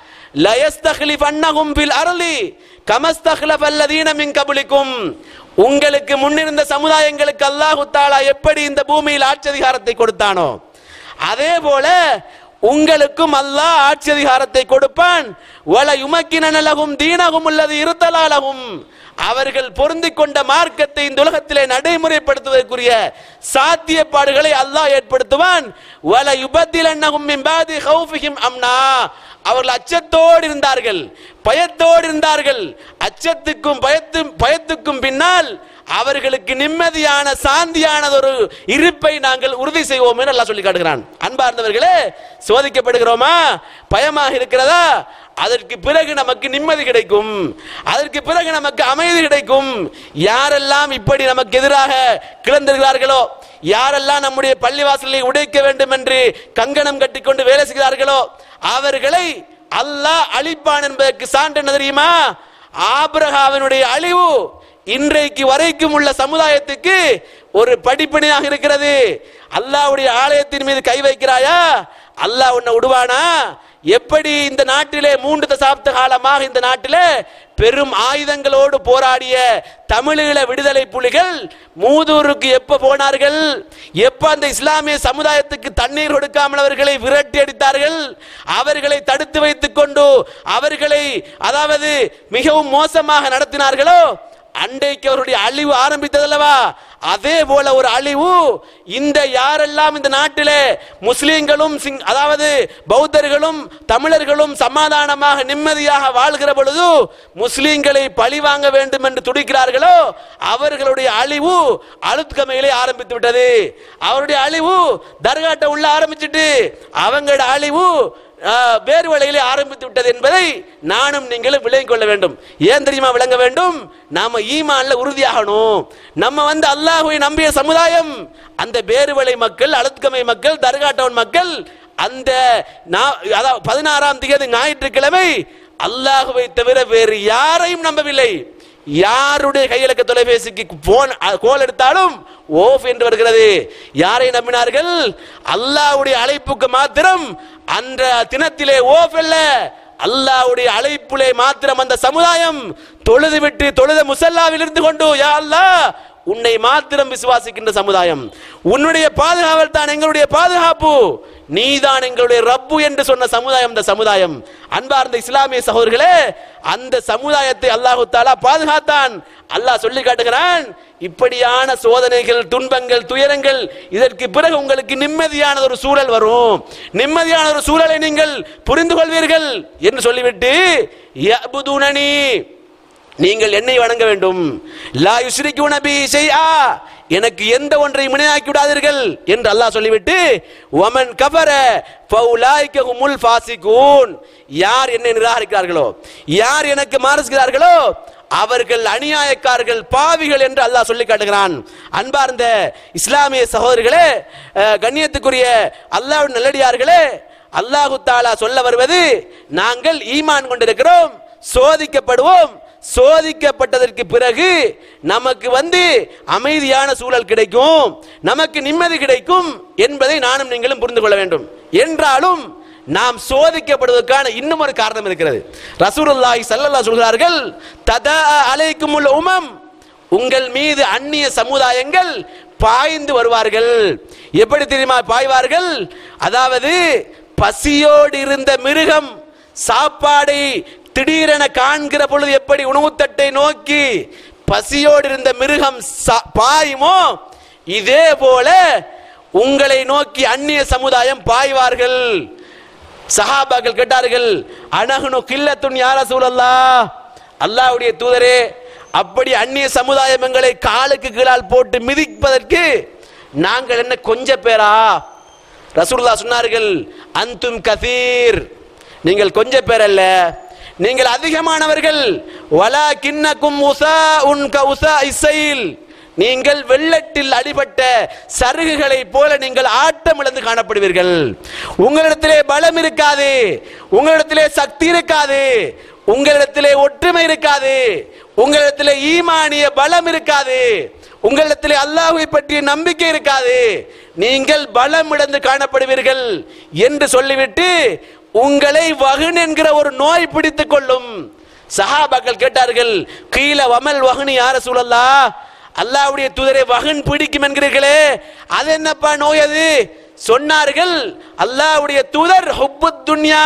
லயஸ்தக்லிஃபன்னஹும் ஃபில் அர்லி கமஸ்தக்லஃப அல்லதீன மின் கபலிக்கும் உங்களுக்கு முன்னிருந்த சமுதாயங்களுக்கு அல்லாஹு தாலா எப்படி இந்த பூமியில் ஆட்சி அதிகாரத்தை கொடுத்தானோ அதே போல உங்களுக்கும் அல்லாஹ் ஆட்சி அதிகாரத்தை கொடுப்பான் வல யுமக்கினலகும் தீனகும் உள்ளது இருத்தலாலகும் அவர்கள் பொருந்திக் கொண்ட மார்க்கத்தை இந்த உலகத்திலே நடைமுறைப்படுத்துவதற்குரிய சாத்தியப்பாடுகளை அல்லாஹ் ஏற்படுத்துவான் வல யுபத்திலன்னகும் மின் பாதி ஹௌஃபிஹிம் அம்னா அவர்கள் அச்சத்தோடு இருந்தார்கள் பயத்தோடு இருந்தார்கள் அச்சத்துக்கும் பயத்தும் பயத்துக்கும் பின்னால் அவர்களுக்கு நிம்மதியான சாந்தியான ஒரு இருப்பை நாங்கள் உறுதி செய்வோம் என்று அல்லாஹ் சொல்லி காட்டுகிறான் அன்பார்ந்தவர்களே சோதிக்கப்படுகிறோமா பயமாக இருக்கிறதா அதற்கு பிறகு நமக்கு நிம்மதி கிடைக்கும் அதற்கு பிறகு நமக்கு அமைதி கிடைக்கும் யாரெல்லாம் இப்படி நமக்கு எதிராக கிளந்திருக்கிறார்களோ யாரெல்லாம் நம்முடைய பள்ளிவாசலை உடைக்க வேண்டும் என்று கங்கணம் கட்டிக்கொண்டு வேலை செய்கிறார்களோ அவர்களை அல்லாஹ் அழிப்பான் என்பதற்கு சான்று என்ன தெரியுமா ஆபிரகாவினுடைய அழிவு இன்றைக்கு வரைக்கும் உள்ள சமுதாயத்துக்கு ஒரு படிப்பணியாக இருக்கிறது அல்லாஹ்வுடைய ஆலயத்தின் மீது கை வைக்கிறாயா அல்லாஹ் உன்னை விடுவானா எப்படி இந்த நாட்டிலே மூன்று தசாப்த காலமாக இந்த நாட்டிலே பெரும் ஆயுதங்களோடு போராடிய தமிழீழ விடுதலை புலிகள் மூதூருக்கு எப்ப போனார்கள் எப்ப அந்த இஸ்லாமிய சமுதாயத்துக்கு தண்ணீர் கொடுக்காமல் அவர்களை விரட்டி அடித்தார்கள் அவர்களை தடுத்து வைத்துக் கொண்டு அவர்களை அதாவது மிகவும் மோசமாக நடத்தினார்களோ அன்றைக்கு அவருடைய அழிவு ஆரம்பித்ததல்லவா அதே போல ஒரு அழிவு இந்த யாரெல்லாம் இந்த நாட்டிலே முஸ்லிம்களும் சிங்- அதாவது பௌத்தர்களும் தமிழர்களும் சமாதானமாக நிம்மதியாக வாழ்கிற பொழுது முஸ்லிம்களை பழி வாங்க வேண்டும் என்று துடிக்கிறார்களோ அவர்களுடைய அழிவு அழுத்கமையிலே ஆரம்பித்து விட்டது அவருடைய அழிவு தர்காட்ட உள்ள ஆரம்பிச்சிட்டு அவங்களோட அழிவு ஆஹ், வேறு வழியிலே ஆரம்பித்து விட்டது என்பதை நானும் நீங்களும் விளங்கிக் கொள்ள வேண்டும் ஏன் தெரியுமா விளங்க வேண்டும் நாம ஈமான்ல உறுதியாகணும் நம்ம வந்து அல்லாஹ்வை நம்பிய சமுதாயம் அந்த பேருவளை மக்கள் அழுத்கமை மக்கள் தர்காட்டவன் மக்கள் அந்த நா- அதாவது பதினாறாம் தேதி ஞாயிற்றுக்கிழமை அல்லாஹுவை தவிர வேறு யாரையும் நம்பவில்லை யாருடைய கையிலக்க தொலைபேசிக்கு போன் அ- கோல் எடுத்தாலும் ஓஃப் என்று வருகிறது யாரை நம்பினார்கள் அல்லாஹ்வுடைய அழைப்புக்கு மாத்திரம் அந்த தினத்திலே ஓஃப் அல்ல அல்லாஹ்வுடைய அழைப்புலே மாத்திரம் அந்த சமுதாயம் தொழுது விட்டு தொழுத முசல்லாவில் இருந்து கொண்டு யா அல்லாஹ் உன்னை மாத்திரம் விசுவாசிக்கின்ற சமுதாயம் உன்னுடைய பாதுகாவல் தான் எங்களுடைய பாதுகாப்பு நீதான் எங்களுடைய ரப்பு என்று சொன்ன சமுதாயம் இந்த சமுதாயம் அன்பார்ந்த இஸ்லாமிய சகோதரர்களே அந்த சமுதாயத்தை அல்லாஹு தாலா பாதுகாத்தான் அல்லாஹ் சொல்லி காட்டுகிறான் இப்படியான சோதனைகள் துன்பங்கள் துயரங்கள் இதற்கு பிறகு உங்களுக்கு நிம்மதியான ஒரு சூழல் வரும் நிம்மதியான ஒரு சூழலை நீங்கள் புரிந்து கொள்வீர்கள் என்று சொல்லிவிட்டு யஅ்புதுனனி நீங்கள் என்னை வணங்க வேண்டும் லா யுஸ்ரிக்கு நபி ஷைஆ எனக்கு எந்த ஒன்றையும் இணையாக்கி விடாதீர்கள் என்று அல்லாஹ் சொல்லிவிட்டு வமன் கஃபர ஃபௌலாய்க ஹுமுல் ஃபாசிகூன் யார் என்னை நிராகரிக்கிறார்களோ யார் எனக்கு மாறுகிறார்களோ அவர்கள் அநியாயக்காரர்கள் பாவிகள் என்று அல்லாஹ் சொல்லி காட்டுகிறான் அன்பார்ந்த இஸ்லாமிய சகோதரர்களே அஹ், கண்ணியத்துக்குரிய அல்லாஹ்வின் நல்லடியார்களே அல்லாஹு தாலா சொல்ல வருவது நாங்கள் ஈமான் கொண்டிருக்கிறோம் சோதிக்கப்படுவோம் சோதிக்கப்பட்டதற்கு பிறகு நமக்கு வந்து அமைதியான சூழல் கிடைக்கும் நமக்கு நிம்மதி கிடைக்கும் என்பதை நானும் நீங்களும் புரிந்து கொள்ள வேண்டும் என்றாலும் நாம் சோதிக்கப்படுவதற்கான இன்னும் ஒரு காரணம் இருக்கிறது ரசூலுல்லாஹி ஸல்லல்லாஹு சொல்கிறார்கள் ததா அலைக்குமுல் உமம் உங்கள் மீது அந்நிய சமுதாயங்கள் பாய்ந்து வருவார்கள் எப்படி தெரியுமா பாய்வார்கள் அதாவது பசியோடு இருந்த மிருகம் சாப்பாடை திடீரென காண்கிற பொழுது எப்படி உணவுத்தட்டை நோக்கி பசியோடு இருந்த மிருகம் சா- பாயுமோ இதே போல உங்களை நோக்கி அந்நிய சமுதாயம் பாய்வார்கள் சஹாபாக்கள் கேட்டார்கள் அனகுனு கில்லத்துன் யார சூழல்லா அல்லாஹ்வுடைய தூதரே அப்படி அந்நிய சமுதாயம் எங்களை காலுக்கு கீழால் போட்டு மிதிப்பதற்கு நாங்கள் என்ன கொஞ்ச பேரா ரசூலுல்லாஹ் சொன்னார்கள் அந்தும் கதீர் நீங்கள் கொஞ்ச பேர் அல்ல நீங்கள் அதிகமானவர்கள் வலா கிண்ணக்கும் உசா உன் க உசா இசைல் நீங்கள் வெள்ளத்தில் அடிபட்ட சருகுகளைப் போல நீங்கள் ஆட்டம் இழந்து காணப்படுவீர்கள் உங்களிடத்திலே பலம் இருக்காது உங்களிடத்திலே சக்தி இருக்காது உங்களிடத்திலே ஒற்றுமை இருக்காது உங்களிடத்திலே ஈமானிய பலம் இருக்காது உங்களிடத்திலே அல்லாஹ்வை பற்றிய நம்பிக்கை இருக்காது நீங்கள் பலம் இழந்து காணப்படுவீர்கள் என்று சொல்லிவிட்டு உங்களை வகுன் என்கிற ஒரு நோய் பிடித்துக் கொள்ளும் சஹாபாக்கள் கேட்டார்கள் கீழ வமல் வகுனி யார சூழல்லா அல்லாஹ்வுடைய தூதரை வகுன் பிடிக்கும் என்கிறீர்களே அது என்னப்பா நோய் அது சொன்னார்கள் அல்லாஹ்வுடைய தூதர் ஹுப்புத் துன்யா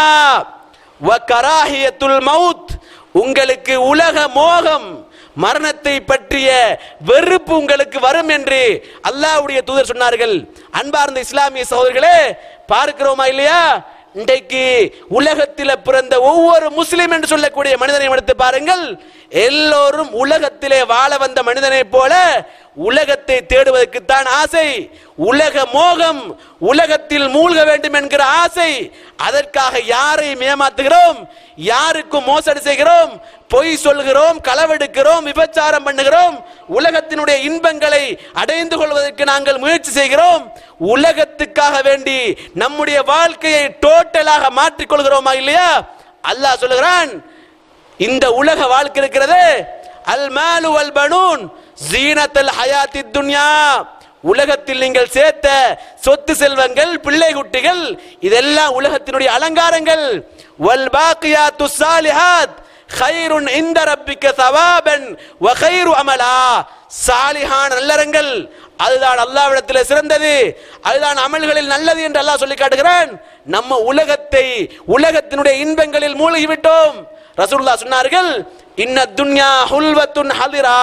வ கராஹியத்துல் மவுத் உங்களுக்கு உலக மோகம் மரணத்தை பற்றிய வெறுப்பு உங்களுக்கு வரும் என்று அல்லாஹ்வுடைய தூதர் சொன்னார்கள் அன்பார்ந்த இஸ்லாமிய சகோதரர்களே பார்க்கிறோமா இல்லையா இன்றைக்கு உலகத்தில பிறந்த ஒவ்வொரு முஸ்லிம் என்று சொல்லக்கூடிய மனிதனை எடுத்து பாருங்கள் எல்லோரும் உலகத்திலே வாழ வந்த மனிதனை போல உலகத்தை தேடுவதற்குத்தான் ஆசை உலக மோகம் உலகத்தில் மூழ்க வேண்டும் என்கிற ஆசை அதற்காக யாரை ஏமாத்துகிறோம் யாருக்கும் மோசடி செய்கிறோம் பொய் சொல்கிறோம் களவெடுக்கிறோம் விபச்சாரம் பண்ணுகிறோம் உலகத்தினுடைய இன்பங்களை அடைந்து கொள்வதற்கு நாங்கள் முயற்சி செய்கிறோம் உலகத்துக்காக வேண்டி நம்முடைய வாழ்க்கையை டோட்டலாக மாற்றிக் கொள்கிறோமா இல்லையா அல்லாஹ் சொல்லுகிறான் இந்த உலக வாழ்க்கை இருக்கிறது அல் மாலு வல் பனூன் ஜீனத்தல் ஹயாத்தி துன்யா உலகத்தில் நீங்கள் சேர்த்த சொத்து செல்வங்கள் பிள்ளை குட்டிகள் இதெல்லாம் உலகத்தினுடைய அலங்காரங்கள் வல் பாக்கியாத்து சாலிஹாத் ஹைருன் இந்த ரப்பிக்க சவாபன் வ ஹைரு அமலா சாலிஹான நல்லறங்கள் அதுதான் அல்லாவிடத்தில் சிறந்தது அதுதான் அமல்களில் நல்லது என்று அல்லாஹ் சொல்லி காட்டுகிறான் நம்ம உலகத்தை உலகத்தினுடைய இன்பங்களில் மூழ்கி விட்டோம் ரசூலுல்லாஹ் சொன்னார்கள் இன்ன துன்யா ஹுல்வத்துன் ஹதிரா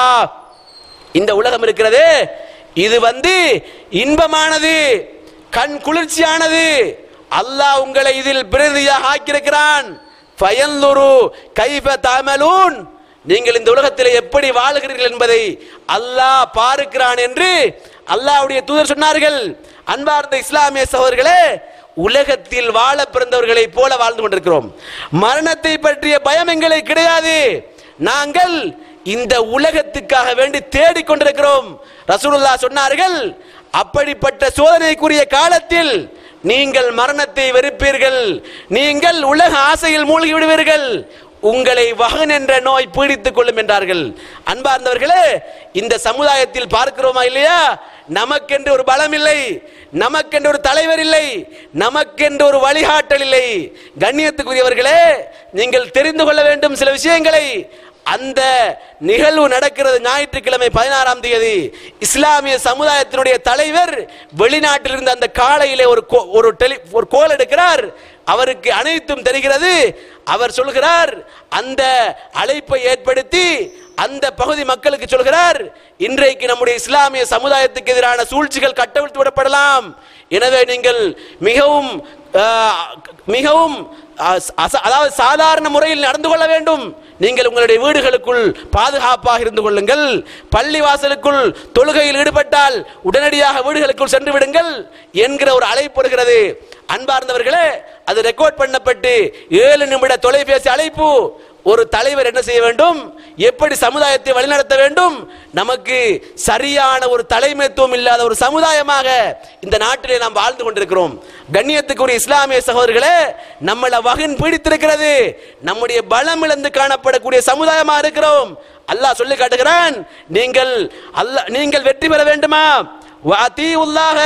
இந்த உலகம் இருக்கிறது இது வந்து இன்பமானது கண் குளிர்ச்சியானது அல்லாஹ் உங்களை இதில் பிரதியாக ஆக்கியிருக்கிறான் ஃபயன்லுரு கைஃப தஅமலூன் நீங்கள் இந்த உலகத்தில் எப்படி வாழுகிறீர்கள் என்பதை அல்லாஹ் பார்க்கிறான் என்று அல்லாஹ்வுடைய தூதர் சொன்னார்கள் அன்பார்ந்த இஸ்லாமிய சகோதரர்களே உலகத்தில் வாழ பிறந்தவர்களைப் போல வாழ்ந்து கொண்டிருக்கிறோம் மரணத்தை பற்றிய பயம் எங்களுக்கு கிடையாது நாங்கள் இந்த உலகத்துக்காக வேண்டி தேடிக் கொண்டிருக்கிறோம் ரசூலுல்லாஹ் சொன்னார்கள் அப்படிப்பட்ட சோதனைக்குரிய காலத்தில் நீங்கள் மரணத்தை வெறுப்பீர்கள் நீங்கள் உலக ஆசையில் மூழ்கி விடுவீர்கள் உங்களை வகன் என்ற நோய் பீடித்துக் கொள்ளும் என்றார்கள் அன்பார்ந்தவர்களே இந்த சமுதாயத்தில் பார்க்கிறோமா இல்லையா நமக்கென்று ஒரு பலம் இல்லை நமக்கென்று ஒரு தலைவர் இல்லை நமக்கென்று ஒரு வழிகாட்டல் இல்லை கண்ணியத்துக்குரியவர்களே நீங்கள் தெரிந்து கொள்ள வேண்டும் சில விஷயங்களை அந்த நிகழ்வு நடக்கிறது ஞாயிற்றுக்கிழமை பதினாறாம் தேதி இஸ்லாமிய சமுதாயத்தினுடைய தலைவர் வெளிநாட்டில் இருந்த அந்த காலையிலே ஒரு கோ- ஒரு டெலி ஒரு கோல் எடுக்கிறார் அவருக்கு அனைத்தும் தெரிகிறது அவர் சொல்கிறார் அந்த அழைப்பை ஏற்படுத்தி அந்த பகுதி மக்களுக்கு சொல்கிறார் இன்றைக்கு நம்முடைய இஸ்லாமிய சமுதாயத்துக்கு எதிரான சூழ்ச்சிகள் கட்டவிழ்த்து விடப்படலாம் எனவே நீங்கள் மிகவும் ஆஹ், மிகவும் அஹ், அச- அதாவது சாதாரண முறையில் நடந்து கொள்ள வேண்டும் நீங்கள் உங்களுடைய வீடுகளுக்குள் பாதுகாப்பாக இருந்து கொள்ளுங்கள் பள்ளி வாசலுக்குள் தொழுகையில் ஈடுபட்டால் உடனடியாக வீடுகளுக்குள் சென்று விடுங்கள் என்கிற ஒரு அழைப்பு வருகிறது அன்பார்ந்தவர்களே அது ரெக்கார்ட் பண்ணப்பட்டு ஏழு நிமிட தொலைபேசி அழைப்பு ஒரு தலைவர் என்ன செய்ய வேண்டும் எப்படி சமுதாயத்தை வழிநடத்த வேண்டும் நமக்கு சரியான ஒரு தலைமைத்துவம் இல்லாத ஒரு சமுதாயமாக இந்த நாட்டிலே நாம் வாழ்ந்து கொண்டிருக்கிறோம் கண்ணியத்துக்குரிய இஸ்லாமிய சகோதரர்களே நம்மள வகன் பீடித்திருக்கிறது நம்முடைய பலம் இழந்து காணப்படக்கூடிய சமுதாயமா இருக்கிறோம் அல்லாஹ் சொல்லி காட்டுகிறான் நீங்கள் அல்லாஹ் நீங்கள் வெற்றி பெற வேண்டுமா வாத்தீஉல்லாஹ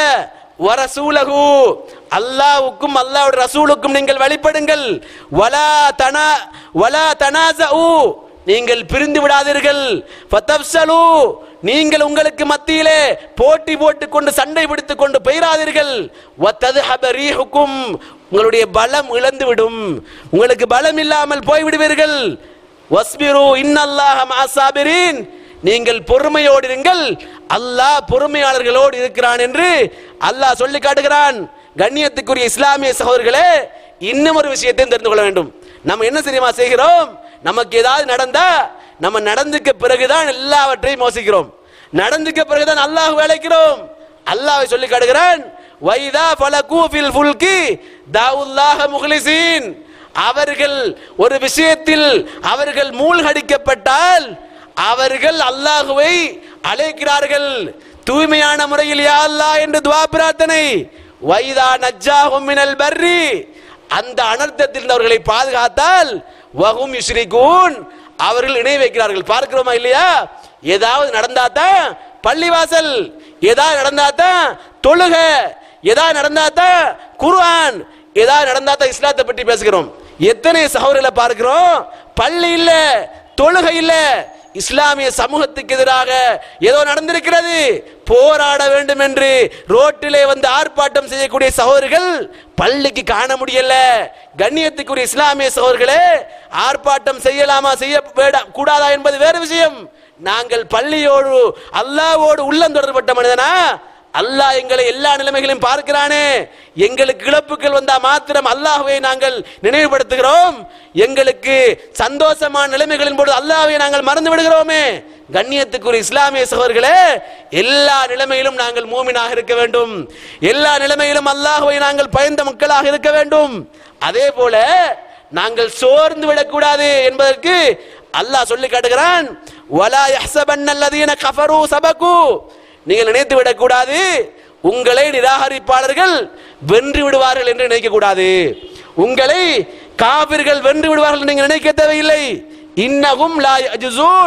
வரசூலகு அல்லாஹ்வுக்கும் அல்லாஹ்வுடைய ரசூலுக்கும் நீங்கள் வழிபடுங்கள் வலா தனா வலா தனாசஉ நீங்கள் பிரிந்து விடாதீர்கள் ஃபதப்சலு நீங்கள் உங்களுக்கு மத்தியிலே போட்டி போட்டுக் கொண்டு சண்டை பிடித்துக் கொண்டு பெயராதீர்கள் வத்ததுஹப ரீஹுக்கும் உங்களுடைய பலம் இழந்து விடும் உங்களுக்கு பலம் இல்லாமல் போய் விடுவீர்கள் வஸ்பிரு இன்னல்லாஹ மஅசாபிரின் நீங்கள் பொறுமையோடு இருங்கள் அல்லாஹ் பொறுமையாளர்களோடு இருக்கிறான் என்று அல்லாஹ் சொல்லி காட்டுகிறான் கண்ணியத்துக்குரிய இஸ்லாமிய சகோதரர்களே இன்னும் ஒரு விஷயத்தையும் தெரிந்து கொள்ள வேண்டும் நம்ம என்ன தெரியுமா செய்கிறோம் நமக்கு ஏதாவது நடந்தா நம்ம நடந்துக்க பிறகுதான் எல்லாவற்றையும் யோசிக்கிறோம் நடந்துக்க பிறகுதான் அல்லாஹ் வேலைக்கிறோம் அல்லாஹ்வை சொல்லி காட்டுகிறான் வைதா ஃபலகு ஃபில் ஃபுல்கி தாவுல்லாஹ முஹ்லிசீன் அவர்கள் ஒரு விஷயத்தில் அவர்கள் மூழ்கடிக்கப்பட்டால் அவர்கள் அல்லாஹுவை அழைக்கிறார்கள் தூய்மையான முறையில் யா அல்லாஹ் என்று துவா பிரார்த்தனை வைதா நஜ்ஜாஹும் மினல் பர்ரி அந்த அனர்த்தத்தில் அவர்களை பாதுகாத்தால் வகும் யுஸ்ரிகூன் அவர்கள் இணை வைக்கிறார்கள் பார்க்கிறோமா இல்லையா ஏதாவது நடந்தாதான் பள்ளிவாசல் ஏதாவது நடந்தாதான் தொழுக ஏதாவது நடந்தாதான் குர்ஆன் ஏதாவது நடந்தாதான் இஸ்லாத்தை பற்றி பேசுகிறோம் எத்தனை சகோதரர்களை பார்க்கிறோம் பள்ளி இல்ல தொழுகை இல்ல இஸ்லாமிய சமூகத்துக்கு எதிராக ஏதோ நடந்திருக்கிறது போராட வேண்டும் என்று ரோட்டிலே வந்து ஆர்ப்பாட்டம் செய்யக்கூடிய சகோதரர்கள் பள்ளிக்கு காண முடியல கண்ணியத்துக்குரிய இஸ்லாமிய சகோதரர்களே ஆர்ப்பாட்டம் செய்யலாமா செய்ய வேடா- கூடாதா என்பது வேறு விஷயம் நாங்கள் பள்ளியோடு அல்லாவோடு உள்ளம் தொடர்பட்ட மனிதனா அல்லாஹ் எங்களை எல்லா நிலைமைகளையும் பார்க்கிறானே எங்களுக்கு இழப்புகள் வந்தா மாத்திரம் அல்லாஹ்வை நாங்கள் நினைவுபடுத்துகிறோம் எங்களுக்கு சந்தோஷமான நிலைமைகளின் போது அல்லாஹ்வை நாங்கள் மறந்து விடுகிறோமே கண்ணியத்துக்குரிய இஸ்லாமிய சகோதரர்களே எல்லா நிலைமையிலும் நாங்கள் மூமினாக இருக்க வேண்டும் எல்லா நிலைமையிலும் அல்லாஹ்வை நாங்கள் பயந்த மக்களாக இருக்க வேண்டும் அதே போல நாங்கள் சோர்ந்து விடக்கூடாது என்பதற்கு அல்லாஹ் சொல்லி காட்டுகிறான் வலா யஹ்சபன்ன அல்லதீன கஃபரு சபகு நீங்கள் நினைத்து விடக்கூடாது உங்களை நிராகரிப்பாளர்கள் வென்று விடுவார்கள் என்று நினைக்க கூடாது உங்களை காபிர்கள் வென்று விடுவார்கள் என்று நீங்கள் நினைக்க தேவையில்லை இன்னகும் லா யஜுசூன்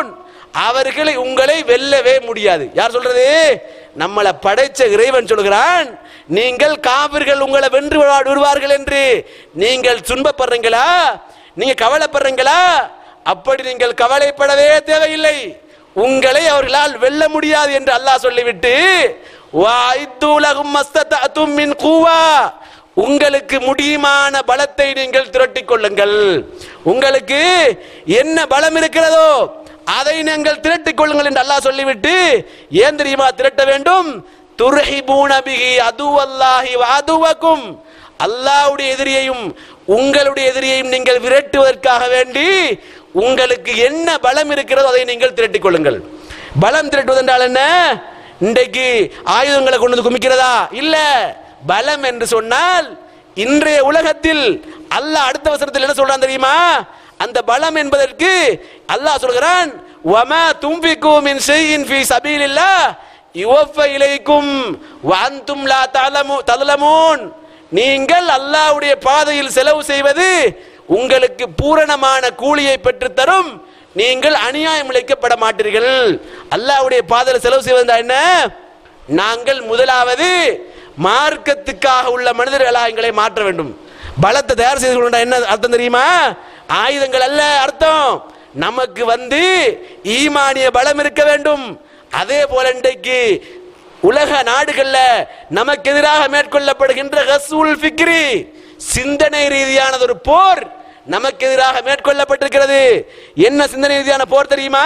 அவர்களை உங்களை வெல்லவே முடியாது யார் சொல்றது நம்மளை படைச்ச இறைவன் சொல்கிறான் நீங்கள் காவிர்கள் உங்களை வென்று விழா- விடுவார்கள் என்று நீங்கள் துன்பப்படுறீங்களா நீங்க கவலைப்படுறீங்களா அப்படி நீங்கள் கவலைப்படவே தேவையில்லை உங்களை அவர்களால் வெல்ல முடியாது என்று அல்லாஹ் சொல்லிவிட்டு "வஅய்து லஹும் மஸ்ததஅதும் மின் குவா உங்களுக்கு முடியுமான பலத்தை நீங்கள் திரட்டிக் கொள்ளுங்கள் உங்களுக்கு என்ன பலம் இருக்கிறதோ அதை நீங்கள் திரட்டிக் கொள்ளுங்கள் என்று அல்லாஹ் சொல்லிவிட்டு ஏன் தெரியுமா திரட்ட வேண்டும் துர்ஹிபூன பிஹி அதுவல்லாஹி வ அதுவக்கும் அல்லாஹ்வுடைய எதிரியையும் உங்களுடைய எதிரியையும் நீங்கள் விரட்டுவதற்காக வேண்டி உங்களுக்கு என்ன பலம் இருக்கிறதோ அதை நீங்கள் திரட்டிக் கொள்ளுங்கள் பலம் திரட்டுவது என்றால் என்ன இன்றைக்கு ஆயுதங்களை கொண்டு வந்து குமிக்கிறதா இல்ல பலம் என்று சொன்னால் இன்றைய உலகத்தில் அல்லாஹ் அடுத்த வசனத்தில் என்ன சொல்றான் தெரியுமா அந்த பலம் என்பதற்கு அல்லாஹ் சொல்கிறான் வமா தும்பிக்கு மின் ஷைஇன் ஃபீ சபீலில்லாஹ் யுவஃப இலைக்கும் வஅன்தும் லா தலமு தலமூன் நீங்கள் அல்லாஹ்வுடைய பாதையில் செலவு செய்வது உங்களுக்கு பூரணமான கூலியை பெற்றுத் தரும் நீங்கள் அநியாயம் இழைக்கப்பட மாட்டீர்கள் அல்லாஹ்வுடைய பாதையில் செலவு செய்வது என்ன நாங்கள் முதலாவது மார்க்கத்துக்காக உள்ள மனிதர்களாக எங்களை மாற்ற வேண்டும் பலத்தை தயார் செய்து கொண்டா என்ன அர்த்தம் தெரியுமா ஆயுதங்கள் அல்ல அர்த்தம் நமக்கு வந்து ஈமானிய பலம் இருக்க வேண்டும் அதே போல இன்றைக்கு உலக நாடுகள்ல நமக்கு எதிராக மேற்கொள்ளப்படுகின்ற ஹசூல் ஃபிக்ரி சிந்தனை ரீதியானது ஒரு போர் நமக்கு எதிராக மேற்கொள்ளப்பட்டிருக்கிறது என்ன சிந்தனை ரீதியான போர் தெரியுமா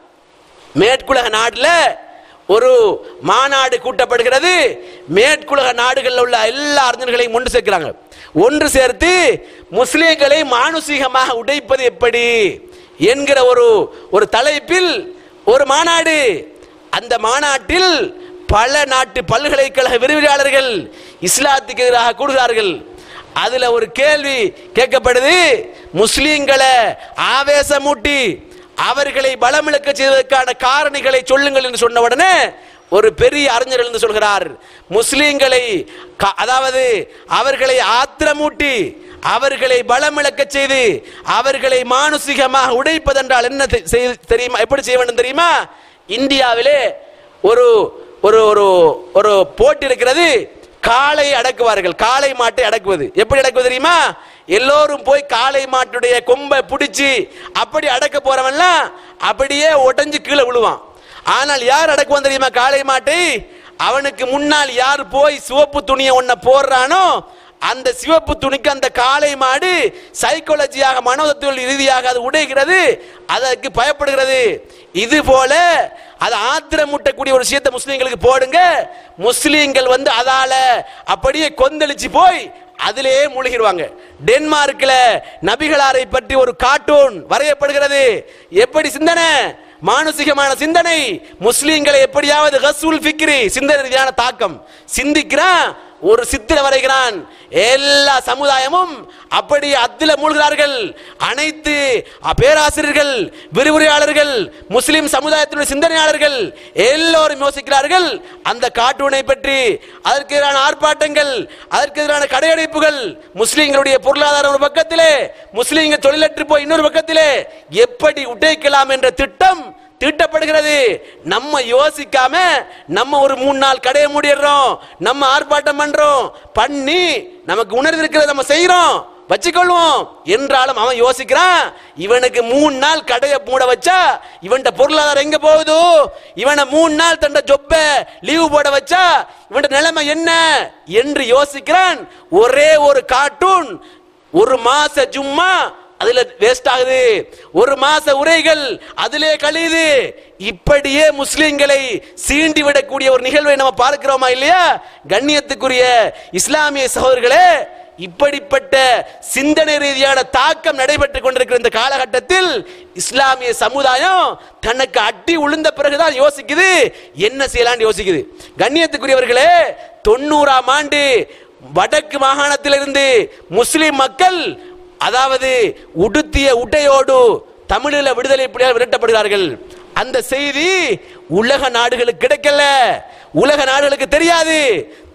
மேற்குலக நாட்டில் ஒரு மாநாடு கூட்டப்படுகிறது மேற்குலக நாடுகளில் உள்ள எல்லா அறிஞர்களையும் ஒன்று சேர்க்கிறாங்க ஒன்று சேர்த்து முஸ்லிம்களை மானுசீகமாக உடைப்பது எப்படி என்கிற ஒரு ஒரு தலைப்பில் ஒரு மாநாடு அந்த மாநாட்டில் பல நாட்டு பல்கலைக்கழக விரிவுரையாளர்கள் இஸ்லாத்துக்கு எதிராக கூடுகிறார்கள் அதுல ஒரு கேள்வி கேட்கப்படுது முஸ்லீம்களை ஆவேசமூட்டி அவர்களை பலமிழக்க செய்வதற்கான காரணிகளை சொல்லுங்கள் என்று சொன்ன உடனே ஒரு பெரிய அறிஞர் என்று சொல்கிறார் முஸ்லீம்களை க- அதாவது அவர்களை ஆத்திரமூட்டி அவர்களை பலமிழக்க செய்து அவர்களை மானுசிகமாக உடைப்பதென்றால் என்ன தெ- செய்ய- தெரியுமா எப்படி செய்ய வேண்டும் தெரியுமா இந்தியாவிலே ஒரு ஒரு ஒரு ஒரு போட்டி இருக்கிறது காளை அடக்குவார்கள் காளை மாட்டை அடக்குவது எப்படி அடக்குவது தெரியுமா எல்லோரும் போய் காளை மாட்டுடைய கொம்பை பிடிச்சி அப்படி அடக்க போறவன்லாம் அப்படியே உடைஞ்சு கீழே விழுவான் ஆனால் யார் அடக்குவான் தெரியுமா காளை மாட்டை அவனுக்கு முன்னால் யார் போய் சிவப்பு துணியை ஒன்ன போடுறானோ அந்த சிவப்பு துணிக்கு அந்த காளை மாடு சைக்காலஜியாக மனோதத்துவ ரீதியாக அது உடைகிறது அதற்கு பயப்படுகிறது இது போல அது ஆத்திரமூட்டக்கூடிய ஒரு விஷயத்தை முஸ்லீம்களுக்கு போடுங்க முஸ்லீம்கள் வந்து அதால அப்படியே கொந்தளிச்சு போய் அதிலேயே மூழ்கிடுவாங்க டென்மார்க்ல நபிகளாரை பற்றி ஒரு கார்ட்டூன் வரையப்படுகிறது எப்படி சிந்தனை மானசீகமான சிந்தனை முஸ்லீம்களை எப்படியாவது ஹசூல் ஃபிக்ரி சிந்தனை ரீதியான தாக்கம் சிந்திக்கிறான் ஒரு சித்திர வரைகிறான் எல்லா சமுதாயமும் அப்படி அத்தில மூழ்கிறார்கள் அனைத்து அ, பேராசிரியர்கள் விரிவுரையாளர்கள் முஸ்லிம் சமுதாயத்தினுடைய சிந்தனையாளர்கள் எல்லோரும் யோசிக்கிறார்கள் அந்த கார்ட்டூனை பற்றி அதற்கு எதிரான ஆர்ப்பாட்டங்கள் அதற்கு எதிரான கடையடைப்புகள் முஸ்லிம்களுடைய பொருளாதாரம் ஒரு பக்கத்திலே முஸ்லிம்கள் தொழிலற்று போய் இன்னொரு பக்கத்திலே எப்படி உடைக்கலாம் என்ற திட்டம் தீட்டப்படுகிறது நம்ம யோசிக்காம நம்ம ஒரு மூணு நாள் கடையை மூடிடுறோம் நம்ம ஆர்ப்பாட்டம் பண்றோம் பண்ணி நமக்கு உணர்வு இருக்கிறத நம்ம செய்யறோம் வச்சுக்கொள்வோம் என்றாலும் அவன் யோசிக்கிறான் இவனுக்கு மூணு நாள் கடையை மூட வச்சா இவன்ட பொருளாதாரம் எங்க போகுது இவனை மூணு நாள் தண்ட ஜொப்ப லீவு போட வச்சா இவன்ட நிலைமை என்ன என்று யோசிக்கிறான் ஒரே ஒரு கார்ட்டூன் ஒரு மாச ஜும்மா அதுல வேஸ்ட் ஆகுது ஒரு மாச உரைகள் அதிலே கழியுது இப்படியே முஸ்லிம்களை சீண்டி விடக்கூடிய ஒரு நிகழ்வை நம்ம பார்க்கிறோமா இல்லையா கண்ணியத்துக்குரிய இஸ்லாமிய சகோதரர்களே இப்படிப்பட்ட சிந்தனை ரீதியான தாக்கம் நடைபெற்றுக் கொண்டிருக்கிற இந்த காலகட்டத்தில் இஸ்லாமிய சமுதாயம் தனக்கு அடி உளுந்த பிறகுதான் யோசிக்குது என்ன செய்யலாம்னு யோசிக்குது கண்ணியத்துக்குரியவர்களே தொண்ணூறாம் ஆண்டு வடக்கு மாகாணத்திலிருந்து முஸ்லிம் மக்கள் அதாவது உடுத்திய உடையோடு தமிழில் விடுதலை புலியால் விரட்டப்படுகிறார்கள் அந்த செய்தி உலக நாடுகளுக்கு கிடைக்கல உலக நாடுகளுக்கு தெரியாது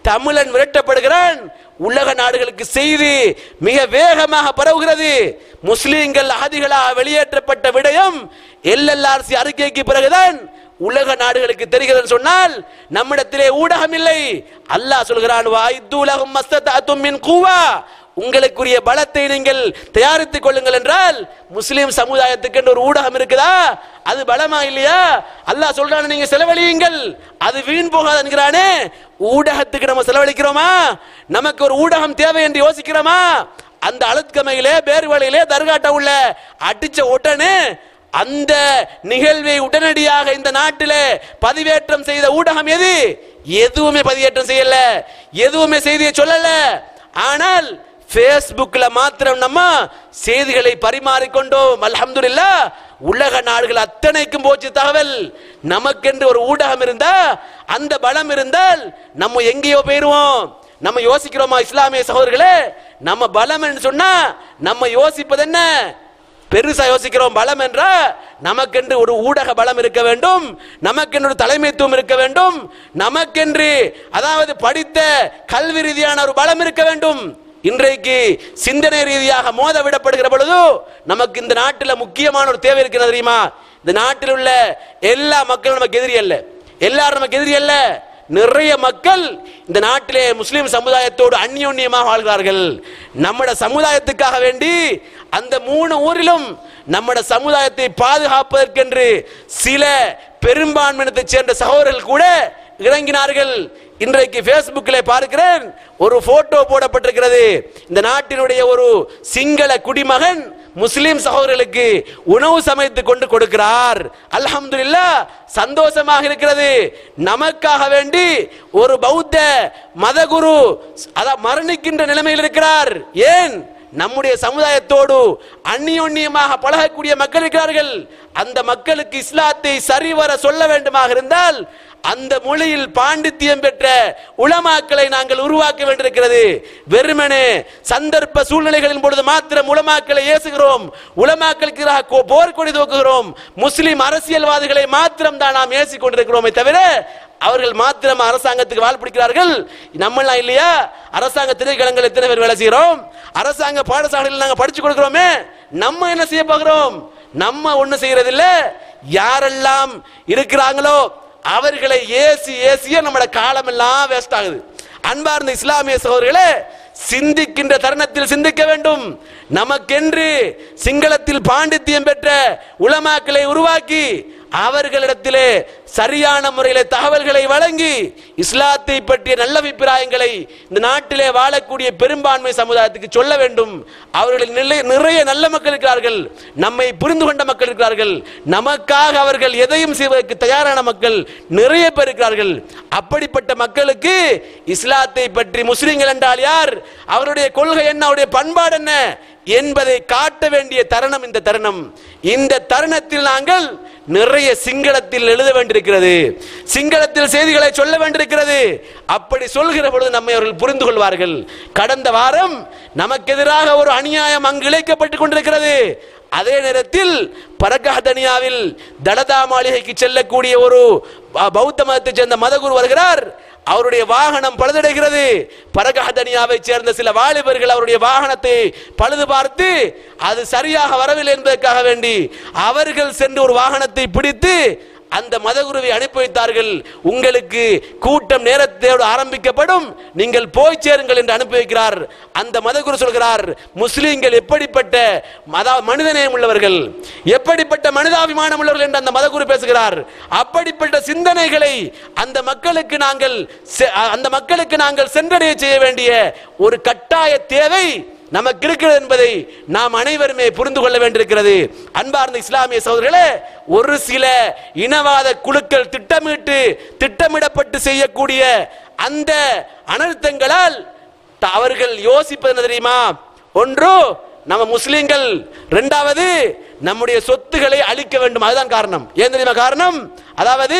தமிழன் விரட்டப்படுகிறான் உலக நாடுகளுக்கு செய்தி மிக வேகமாக பரவுகிறது முஸ்லிம்கள் அகதிகளாக வெளியேற்றப்பட்ட விடயம் எல்எல்ஆர்சி அறிக்கைக்கு பிறகுதான் உலக நாடுகளுக்கு தெரிகிறது சொன்னால் நம்மிடத்திலே ஊடகம் இல்லை அல்லாஹ் சொல்கிறான் வாய்து உலகம் மஸ்தத்தாத்தும் மின் கூவா உங்களுக்குரிய பலத்தை நீங்கள் தயாரித்துக் கொள்ளுங்கள் என்றால் முஸ்லிம் சமுதாயத்துக்கு என்று ஒரு ஊடகம் இருக்குதா அது பலமா இல்லையா அல்லாஹ் சொல்றான் நீங்க செலவழியுங்கள் அது வீண் போகாது என்கிறானே ஊடகத்துக்கு நம்ம செலவழிக்கிறோமா நமக்கு ஒரு ஊடகம் தேவை என்று யோசிக்கிறோமா அந்த அழுத்கமையிலே பேர்வழியிலே தர்காட்ட உள்ள அடிச்ச உடனே அந்த நிகழ்வை உடனடியாக இந்த நாட்டிலே பதிவேற்றம் செய்த ஊடகம் எது எதுவுமே பதிவேற்றம் செய்யல எதுவுமே செய்தியை சொல்லல ஆனால் Facebookல மாத்திரம் நம்ம செய்திகளை பரிமாறிக்கொண்டோம் அல்ஹம்துலில்லாஹ் உலக நாடுகள் அத்தனைக்கும் போச்சு தகவல் நமக்கென்று ஒரு ஊடகம் இருந்தா அந்த பலம் இருந்தால் நம்ம எங்கேயோ போயிருவோம் நம்ம யோசிக்கிறோமா இஸ்லாமிய சகோதரர்களே நம்ம பலம் என்று சொன்னா நம்ம யோசிப்பது என்ன பெருசா யோசிக்கிறோம் பலம் என்றா நமக்கென்று ஒரு ஊடக பலம் இருக்க வேண்டும் நமக்கென்று ஒரு தலைமைத்துவம் இருக்க வேண்டும் நமக்கென்று அதாவது படித்த கல்வி ரீதியான ஒரு பலம் இருக்க வேண்டும் இன்றைக்கு சிந்தனை ரீதியாக மோத விடப்படுகிற பொழுது நமக்கு இந்த நாட்டில் முக்கியமான ஒரு தேவை இருக்கிறது தெரியுமா இந்த நாட்டில் உள்ள எல்லா மக்களும் நமக்கு எதிரி அல்ல எல்லாரும் நமக்கு எதிரி அல்ல நிறைய மக்கள் இந்த நாட்டிலே முஸ்லிம் சமுதாயத்தோடு அந்யோன்யமாக வாழ்கிறார்கள் நம்மட சமுதாயத்துக்காக வேண்டி அந்த மூணு ஊரிலும் நம்மட சமுதாயத்தை பாதுகாப்பதற்கென்று சில பெரும்பான்மையினத்தைச் சேர்ந்த சகோதரர்கள் கூட இறங்கினார்கள் இன்றைக்கு Facebookல பார்க்கிறேன் ஒரு போட்டோ போடப்பட்டிருக்கிறது இந்த நாட்டினுடைய ஒரு சிங்கள குடிமகன் முஸ்லிம் சகோதரர்களுக்கு உணவு சமைத்து கொண்டு கொடுக்கிறார் அல்ஹம்துலில்லாஹ் சந்தோஷமாக இருக்கிறது நமக்காக வேண்டி ஒரு பௌத்த மதகுரு அதான் மரணிக்கின்ற நிலைமையில் இருக்கிறார் ஏன் நம்முடைய சமுதாயத்தோடு அந்நியோன்யமாக பழகக்கூடிய மக்கள் இருக்கிறார்கள் அந்த மக்களுக்கு இஸ்லாத்தை சரிவர சொல்ல வேண்டுமாக இருந்தால் அந்த மொழியில் பாண்டித்தியம் பெற்ற உலமாக்களை நாங்கள் உருவாக்க வேண்டியிருக்கிறது வெறுமனே சந்தர்ப்ப சூழ்நிலைகளின் பொழுது மாத்திரம் உலமாக்களை ஏசுகிறோம் உலமாக்களுக்கு எதிராக கோ- போர்க்கொடி தூக்குகிறோம் முஸ்லிம் அரசியல்வாதிகளை மாத்திரம் தான் நாம் ஏசிக் கொண்டிருக்கிறோமே தவிர அவர்கள் மாத்திரம் அரசாங்கத்துக்கு வாழ் பிடிக்கிறார்கள் நம்மளாம் இல்லையா அரசாங்க திணைக்களங்கள் எத்தனை பேர் வேலை செய்கிறோம் அரசாங்க பாடசாலையில் நாங்க படிச்சு கொடுக்கிறோமே நம்ம என்ன செய்ய போகிறோம் நம்ம ஒண்ணு செய்யறதில்ல யாரெல்லாம் இருக்கிறாங்களோ அவர்களை ஏசி ஏசிய நம்மளோட காலம் எல்லாம் வேஸ்ட் ஆகுது அன்பார்ந்த இஸ்லாமிய சகோதரர்களே சிந்திக்கின்ற தருணத்தில் சிந்திக்க வேண்டும் நமக்கென்று சிங்களத்தில் பாண்டித்தியம் பெற்ற உலமாக்களை உருவாக்கி அவர்களிடத்திலே சரியான முறையில் தகவல்களை வழங்கி இஸ்லாத்தை பற்றிய நல்ல அபிப்பிராயங்களை இந்த நாட்டிலே வாழக்கூடிய பெரும்பான்மை சமுதாயத்துக்கு சொல்ல வேண்டும் அவர்களில் நிலை- நிறைய நல்ல மக்கள் இருக்கிறார்கள் நம்மை புரிந்து கொண்ட மக்கள் இருக்கிறார்கள் நமக்காக அவர்கள் எதையும் செய்வதற்கு தயாரான மக்கள் நிறைய பேர் இருக்கிறார்கள் அப்படிப்பட்ட மக்களுக்கு இஸ்லாத்தை பற்றி முஸ்லிம்கள் என்றால் யார் அவருடைய கொள்கை என்ன அவருடைய பண்பாடு என்ன என்பதை காட்ட வேண்டிய தருணம் இந்த தருணம் இந்த தருணத்தில் நாங்கள் நிறைய சிங்களத்தில் எழுத வேண்டியிருக்கிறது சிங்களத்தில் செய்திகளை சொல்ல வேண்டியிருக்கிறது அப்படி சொல்கிற பொழுது நம்மை அவர்கள் புரிந்து கொள்வார்கள் கடந்த வாரம் நமக்கு எதிராக ஒரு அநியாயம் அங்கு இழைக்கப்பட்டுக் கொண்டிருக்கிறது அதே நேரத்தில் பரகஹதனியாவில் தலதா மாளிகைக்கு செல்லக்கூடிய ஒரு ப- பௌத்த மதத்தைச் சேர்ந்த மதகுரு வருகிறார் அவருடைய வாகனம் பழுதடைகிறது பரகஹதனியாவை சேர்ந்த சில வாலிபர்கள் அவருடைய வாகனத்தை பழுது பார்த்து அது சரியாக வரவில்லை என்பதற்காக வேண்டி அவர்கள் சென்று ஒரு வாகனத்தை பிடித்து அந்த மதகுருவை அனுப்பி வைத்தார்கள் உங்களுக்கு கூட்டம் நேரத்தோடு ஆரம்பிக்கப்படும் நீங்கள் போய் சேருங்கள் என்று அனுப்பி வைக்கிறார் அந்த மதகுரு சொல்கிறார் முஸ்லிம்கள் எப்படிப்பட்ட மத மனிதநேயம் உள்ளவர்கள் எப்படிப்பட்ட மனிதாபிமானம் உள்ளவர்கள் என்று அந்த மதகுரு பேசுகிறார் அப்படிப்பட்ட சிந்தனைகளை அந்த மக்களுக்கு நாங்கள் செ- அந்த மக்களுக்கு நாங்கள் சென்றடைய செய்ய வேண்டிய ஒரு கட்டாய தேவை நமக்கு இருக்கிறது என்பதை நாம் அனைவருமே புரிந்து கொள்ள வேண்டியிருக்கிறது அன்பார்ந்த இஸ்லாமிய சகோதரர்களே ஒரு சில இனவாத குழுக்கள் திட்டமிட்டு திட்டமிடப்பட்டு செய்யக்கூடிய அந்த அனர்த்தங்களால் த- அவர்கள் யோசிப்பது என்ன தெரியுமா ஒன்று நம்ம முஸ்லிம்கள் இரண்டாவது நம்முடைய சொத்துக்களை அழிக்க வேண்டும் அதுதான் காரணம் ஏன் தெரியுமா காரணம் அதாவது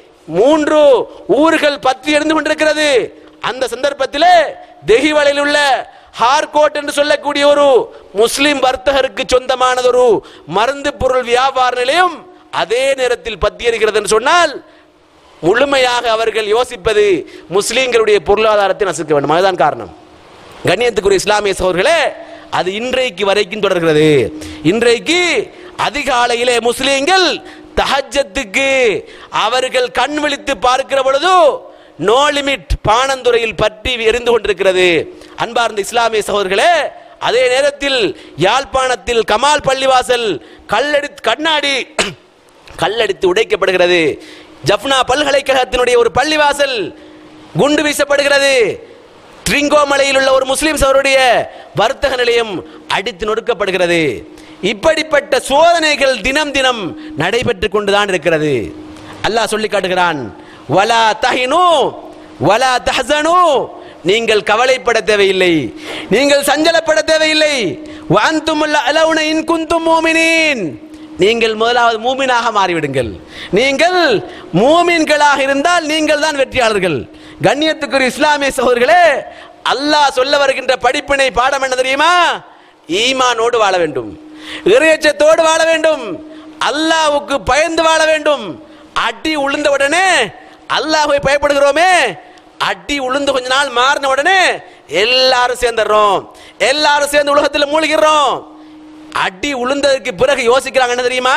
மூன்று ஊர்கள் பற்றி எரிந்து கொண்டிருக்கிறது அந்த சந்தர்ப்பத்திலே தெஹிவளையில் உள்ள ஹார்கோட் என்று சொல்லக்கூடிய ஒரு முஸ்லிம் வர்த்தகருக்கு சொந்தமானது ஒரு மருந்து பொருள் வியாபார நிலையம் அதே நேரத்தில் பத்தி எரிகிறது என்று சொன்னால் முழுமையாக அவர்கள் யோசிப்பது முஸ்லீம்களுடைய பொருளாதாரத்தை நசுக்க வேண்டும் அதுதான் காரணம் கண்ணியத்துக்குரிய இஸ்லாமிய சகோதரர்களே அது இன்றைக்கு வரைக்கும் தொடர்கிறது இன்றைக்கு அதிகாலையிலே முஸ்லீம்கள் தஹஜத்துக்கு அவர்கள் கண் விழித்து பார்க்கிற பொழுது நோ லிமிட் பானந்துறையில் பற்றி எரிந்து கொண்டிருக்கிறது அன்பார்ந்த இஸ்லாமிய சகோதரர்களே அதே நேரத்தில் யாழ்ப்பாணத்தில் கமால் பள்ளிவாசல் கல்லடி கண்ணாடி கல்லடித்து உடைக்கப்படுகிறது ஜப்னா பல்கலைக்கழகத்தினுடைய ஒரு பள்ளிவாசல் குண்டு வீசப்படுகிறது ட்ரிங்கோமலையில் உள்ள ஒரு முஸ்லிம் சவருடைய வர்த்தக நிலையம் அடித்து நொடுக்கப்படுகிறது இப்படிப்பட்ட சோதனைகள் தினம் தினம் நடைபெற்றுக் கொண்டுதான் இருக்கிறது அல்லாஹ் சொல்லி காட்டுகிறான் வலா தஹினு வலா தஹசனு நீங்கள் கவலைப்பட தேவையில்லை நீங்கள் சஞ்சலப்பட தேவையில்லை வாந்துமுல்ல அலவுன இன் குந்தும் மூமினீன் நீங்கள் முதலாவது மூமினாக மாறிவிடுங்கள் நீங்கள் மூமின்களாக இருந்தால் நீங்கள் தான் வெற்றியாளர்கள் கண்ணியத்துக்குரிய இஸ்லாமிய சகோதரர்களே அல்லாஹ் சொல்ல வருகின்ற படிப்பினை பாடம் என்ன தெரியுமா ஈமானோடு வாழ வேண்டும் இறையச்சத்தோடு வாழ வேண்டும் அல்லாஹ்வுக்கு பயந்து வாழ வேண்டும் அடி உளுந்த உடனே அல்லாஹ்வை பயப்படுகிறோமே அடி உளுந்து கொஞ்ச நாள் மாறின உடனே எல்லாரும் சேர்ந்துடுறோம் எல்லாரும் சேர்ந்து உலகத்தில் மூழ்கிறோம் அடி உளுந்ததுக்கு பிறகு யோசிக்கிறாங்க என்ன தெரியுமா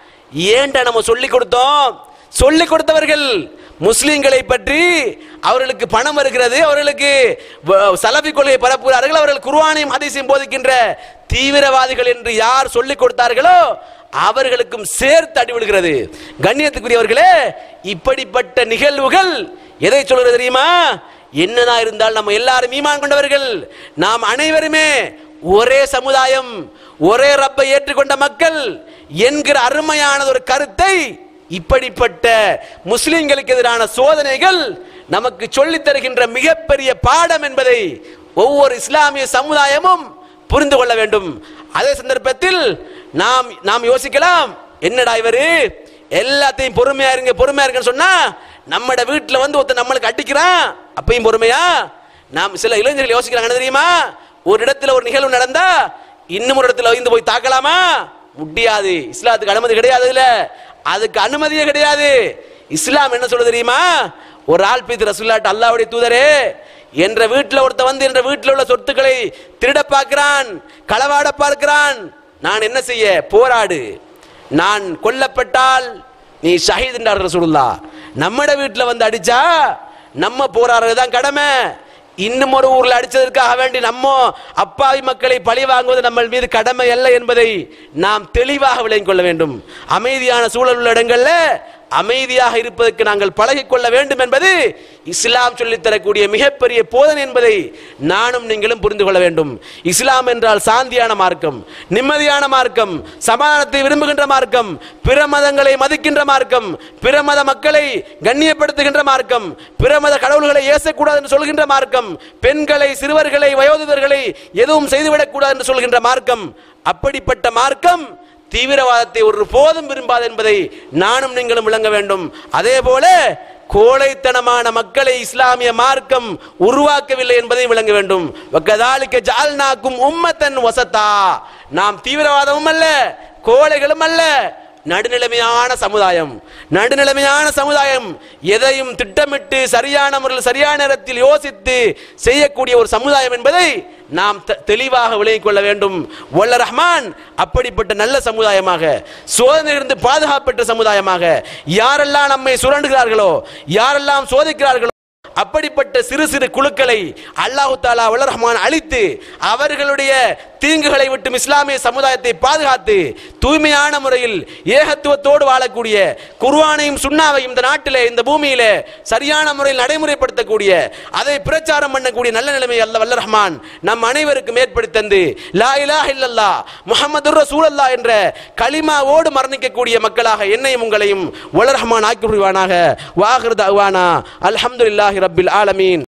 ஏன்டா நம்ம சொல்லி கொடுத்தோம் சொல்லி கொடுத்தவர்கள் முஸ்லிம்களை பற்றி அவர்களுக்கு பணம் வருகிறது அவர்களுக்கு வ- சலஃபி கொள்கையை பரப்புகிறார்கள் அவர்கள் குர்ஆனையும் ஹதீஸையும் போதிக்கின்ற தீவிரவாதிகள் என்று யார் சொல்லிக் கொடுத்தார்களோ அவர்களுக்கும் சேர்த்து அடி விழுகிறது கண்ணியத்துக்குரியவர்களே இப்படிப்பட்ட நிகழ்வுகள் எதை சொல்கிறது தெரியுமா என்னதான் இருந்தால் நம்ம எல்லாரும் ஈமான் கொண்டவர்கள் நாம் அனைவருமே ஒரே சமுதாயம் ஒரே ரப்பை ஏற்றுக்கொண்ட மக்கள் என்கிற அருமையான ஒரு கருத்தை இப்படிப்பட்ட முஸ்லிம்களுக்கு எதிரான சோதனைகள் நமக்கு சொல்லித் தருகின்ற மிகப்பெரிய பாடம் என்பதை ஒவ்வொரு இஸ்லாமிய சமுதாயமும் புரிந்து கொள்ள வேண்டும் அதே சந்தர்ப்பத்தில் நாம் நாம் யோசிக்கலாம் என்னடா இவரு எல்லாத்தையும் பொறுமையா இருங்க பொறுமையா இருங்கன்னு சொன்னா நம்மட வீட்டுல வந்து ஒருத்தன் நம்மளுக்கு அடிக்கிறான் அப்பயும் பொறுமையா நாம் சில இளைஞர்கள் யோசிக்கிறாங்க என்ன தெரியுமா ஒரு இடத்துல ஒரு நிகழ்வு நடந்தா இன்னும் ஒரு இடத்துல வந்து போய் தாக்கலாமா முடியாது இஸ்லாத்துக்கு அனுமதி கிடையாது இல்ல அதுக்கு அனுமதியே கிடையாது இஸ்லாம் என்ன சொல்லுது தெரியுமா ஒரு ஆள் பீத்து ரசுல்லாட்டு அல்லாவுடைய தூதரே என்ற வீட்டுல ஒருத்த வந்து என்ற வீட்டில் உள்ள சொத்துக்களை திருட பார்க்கிறான் களவாட பார்க்கிறான் நான் என்ன செய்ய போராடு நான் கொல்லப்பட்டால் நீ ஷஹீத் என்றார் ரசூலுல்லா நம்மட வீட்டில் வந்து அடிச்சா நம்ம போராடுறது தான் கடமை இன்னும் ஒரு ஊர்ல அடிச்சதற்காக வேண்டி நம்ம அப்பாவி மக்களை பழி வாங்குவது நம்ம மீது கடமை அல்ல என்பதை நாம் தெளிவாக விளங்கிக் கொள்ள வேண்டும் அமைதியான சூழல் உள்ள இடங்கள்ல அமைதியாக இருப்பதற்கு நாங்கள் பழகிக் கொள்ள வேண்டும் என்பது இஸ்லாம் சொல்லித் தரக்கூடிய மிகப்பெரிய போதனை என்பதை நானும் நீங்களும் புரிந்து கொள்ள வேண்டும் இஸ்லாம் என்றால் சாந்தியான மார்க்கம் நிம்மதியான மார்க்கம் சமாதானத்தை விரும்புகின்ற மார்க்கம் பிற மதங்களை மதிக்கின்ற மார்க்கம் பிற மத மக்களை கண்ணியப்படுத்துகின்ற மார்க்கம் பிற மத கடவுள்களை ஏசக்கூடாது என்று சொல்கின்ற மார்க்கம் பெண்களை சிறுவர்களை வயோதிபர்களை எதுவும் செய்துவிடக் கூடாது என்று சொல்கின்ற மார்க்கம் அப்படிப்பட்ட மார்க்கம் தீவிரவாதத்தை ஒரு போதும் விரும்பாது என்பதை நானும் நீங்களும் விளங்க வேண்டும் அதே போல கோழைத்தனமான மக்களை இஸ்லாமிய மார்க்கம் உருவாக்கவில்லை என்பதை விளங்க வேண்டும் வக்கதாலிக்க ஜால்நாக்கும் உம்மத்தன் வசத்தா நாம் தீவிரவாதமும் அல்ல கோழைகளும் அல்ல நடுநிலைமையான சமுதாயம் நடுநிலைமையான சமுதாயம் எதையும் திட்டமிட்டு சரியான முறையில் சரியான நேரத்தில் யோசித்து செய்யக்கூடிய ஒரு சமுதாயம் என்பதை நாம் தெ- தெளிவாக விளங்கிக் கொள்ள வேண்டும் வல்ல ரஹ்மான் அப்படிப்பட்ட நல்ல சமுதாயமாக சோதனையிலிருந்து பாதுகாப்பற்ற சமுதாயமாக யாரெல்லாம் நம்மை சுரண்டுகிறார்களோ யாரெல்லாம் சோதிக்கிறார்களோ அப்படிப்பட்ட சிறு சிறு குழுக்களை அல்லாஹு தாலா வல்ல ரஹ்மான் அழித்து அவர்களுடைய தீங்குகளை விட்டு இஸ்லாமிய சமுதாயத்தை பாதுகாத்து தூய்மையான முறையில் ஏகத்துவத்தோடு வாழக்கூடிய குர்ஆனையும் சுண்ணாவையும் இந்த நாட்டிலே இந்த பூமியிலே சரியான முறையில் நடைமுறைப்படுத்தக்கூடிய அதை பிரச்சாரம் பண்ணக்கூடிய நல்ல நிலைமை அல்ல வல்ல ரஹ்மான் நம் அனைவருக்கும் ஏற்படுத்தி தந்து லா இலாஹ இல்லல்லா முஹம்மது ரசூலல்லா என்ற கலிமாவோடு மரணிக்கக்கூடிய மக்களாக என்னையும் உங்களையும் வல்ல ரஹ்மான் ஆக்கி புரிவானாக வாஹிர் தஅவானா அல்ஹம்துலில்லாஹி ரப்பில் ஆலமீன்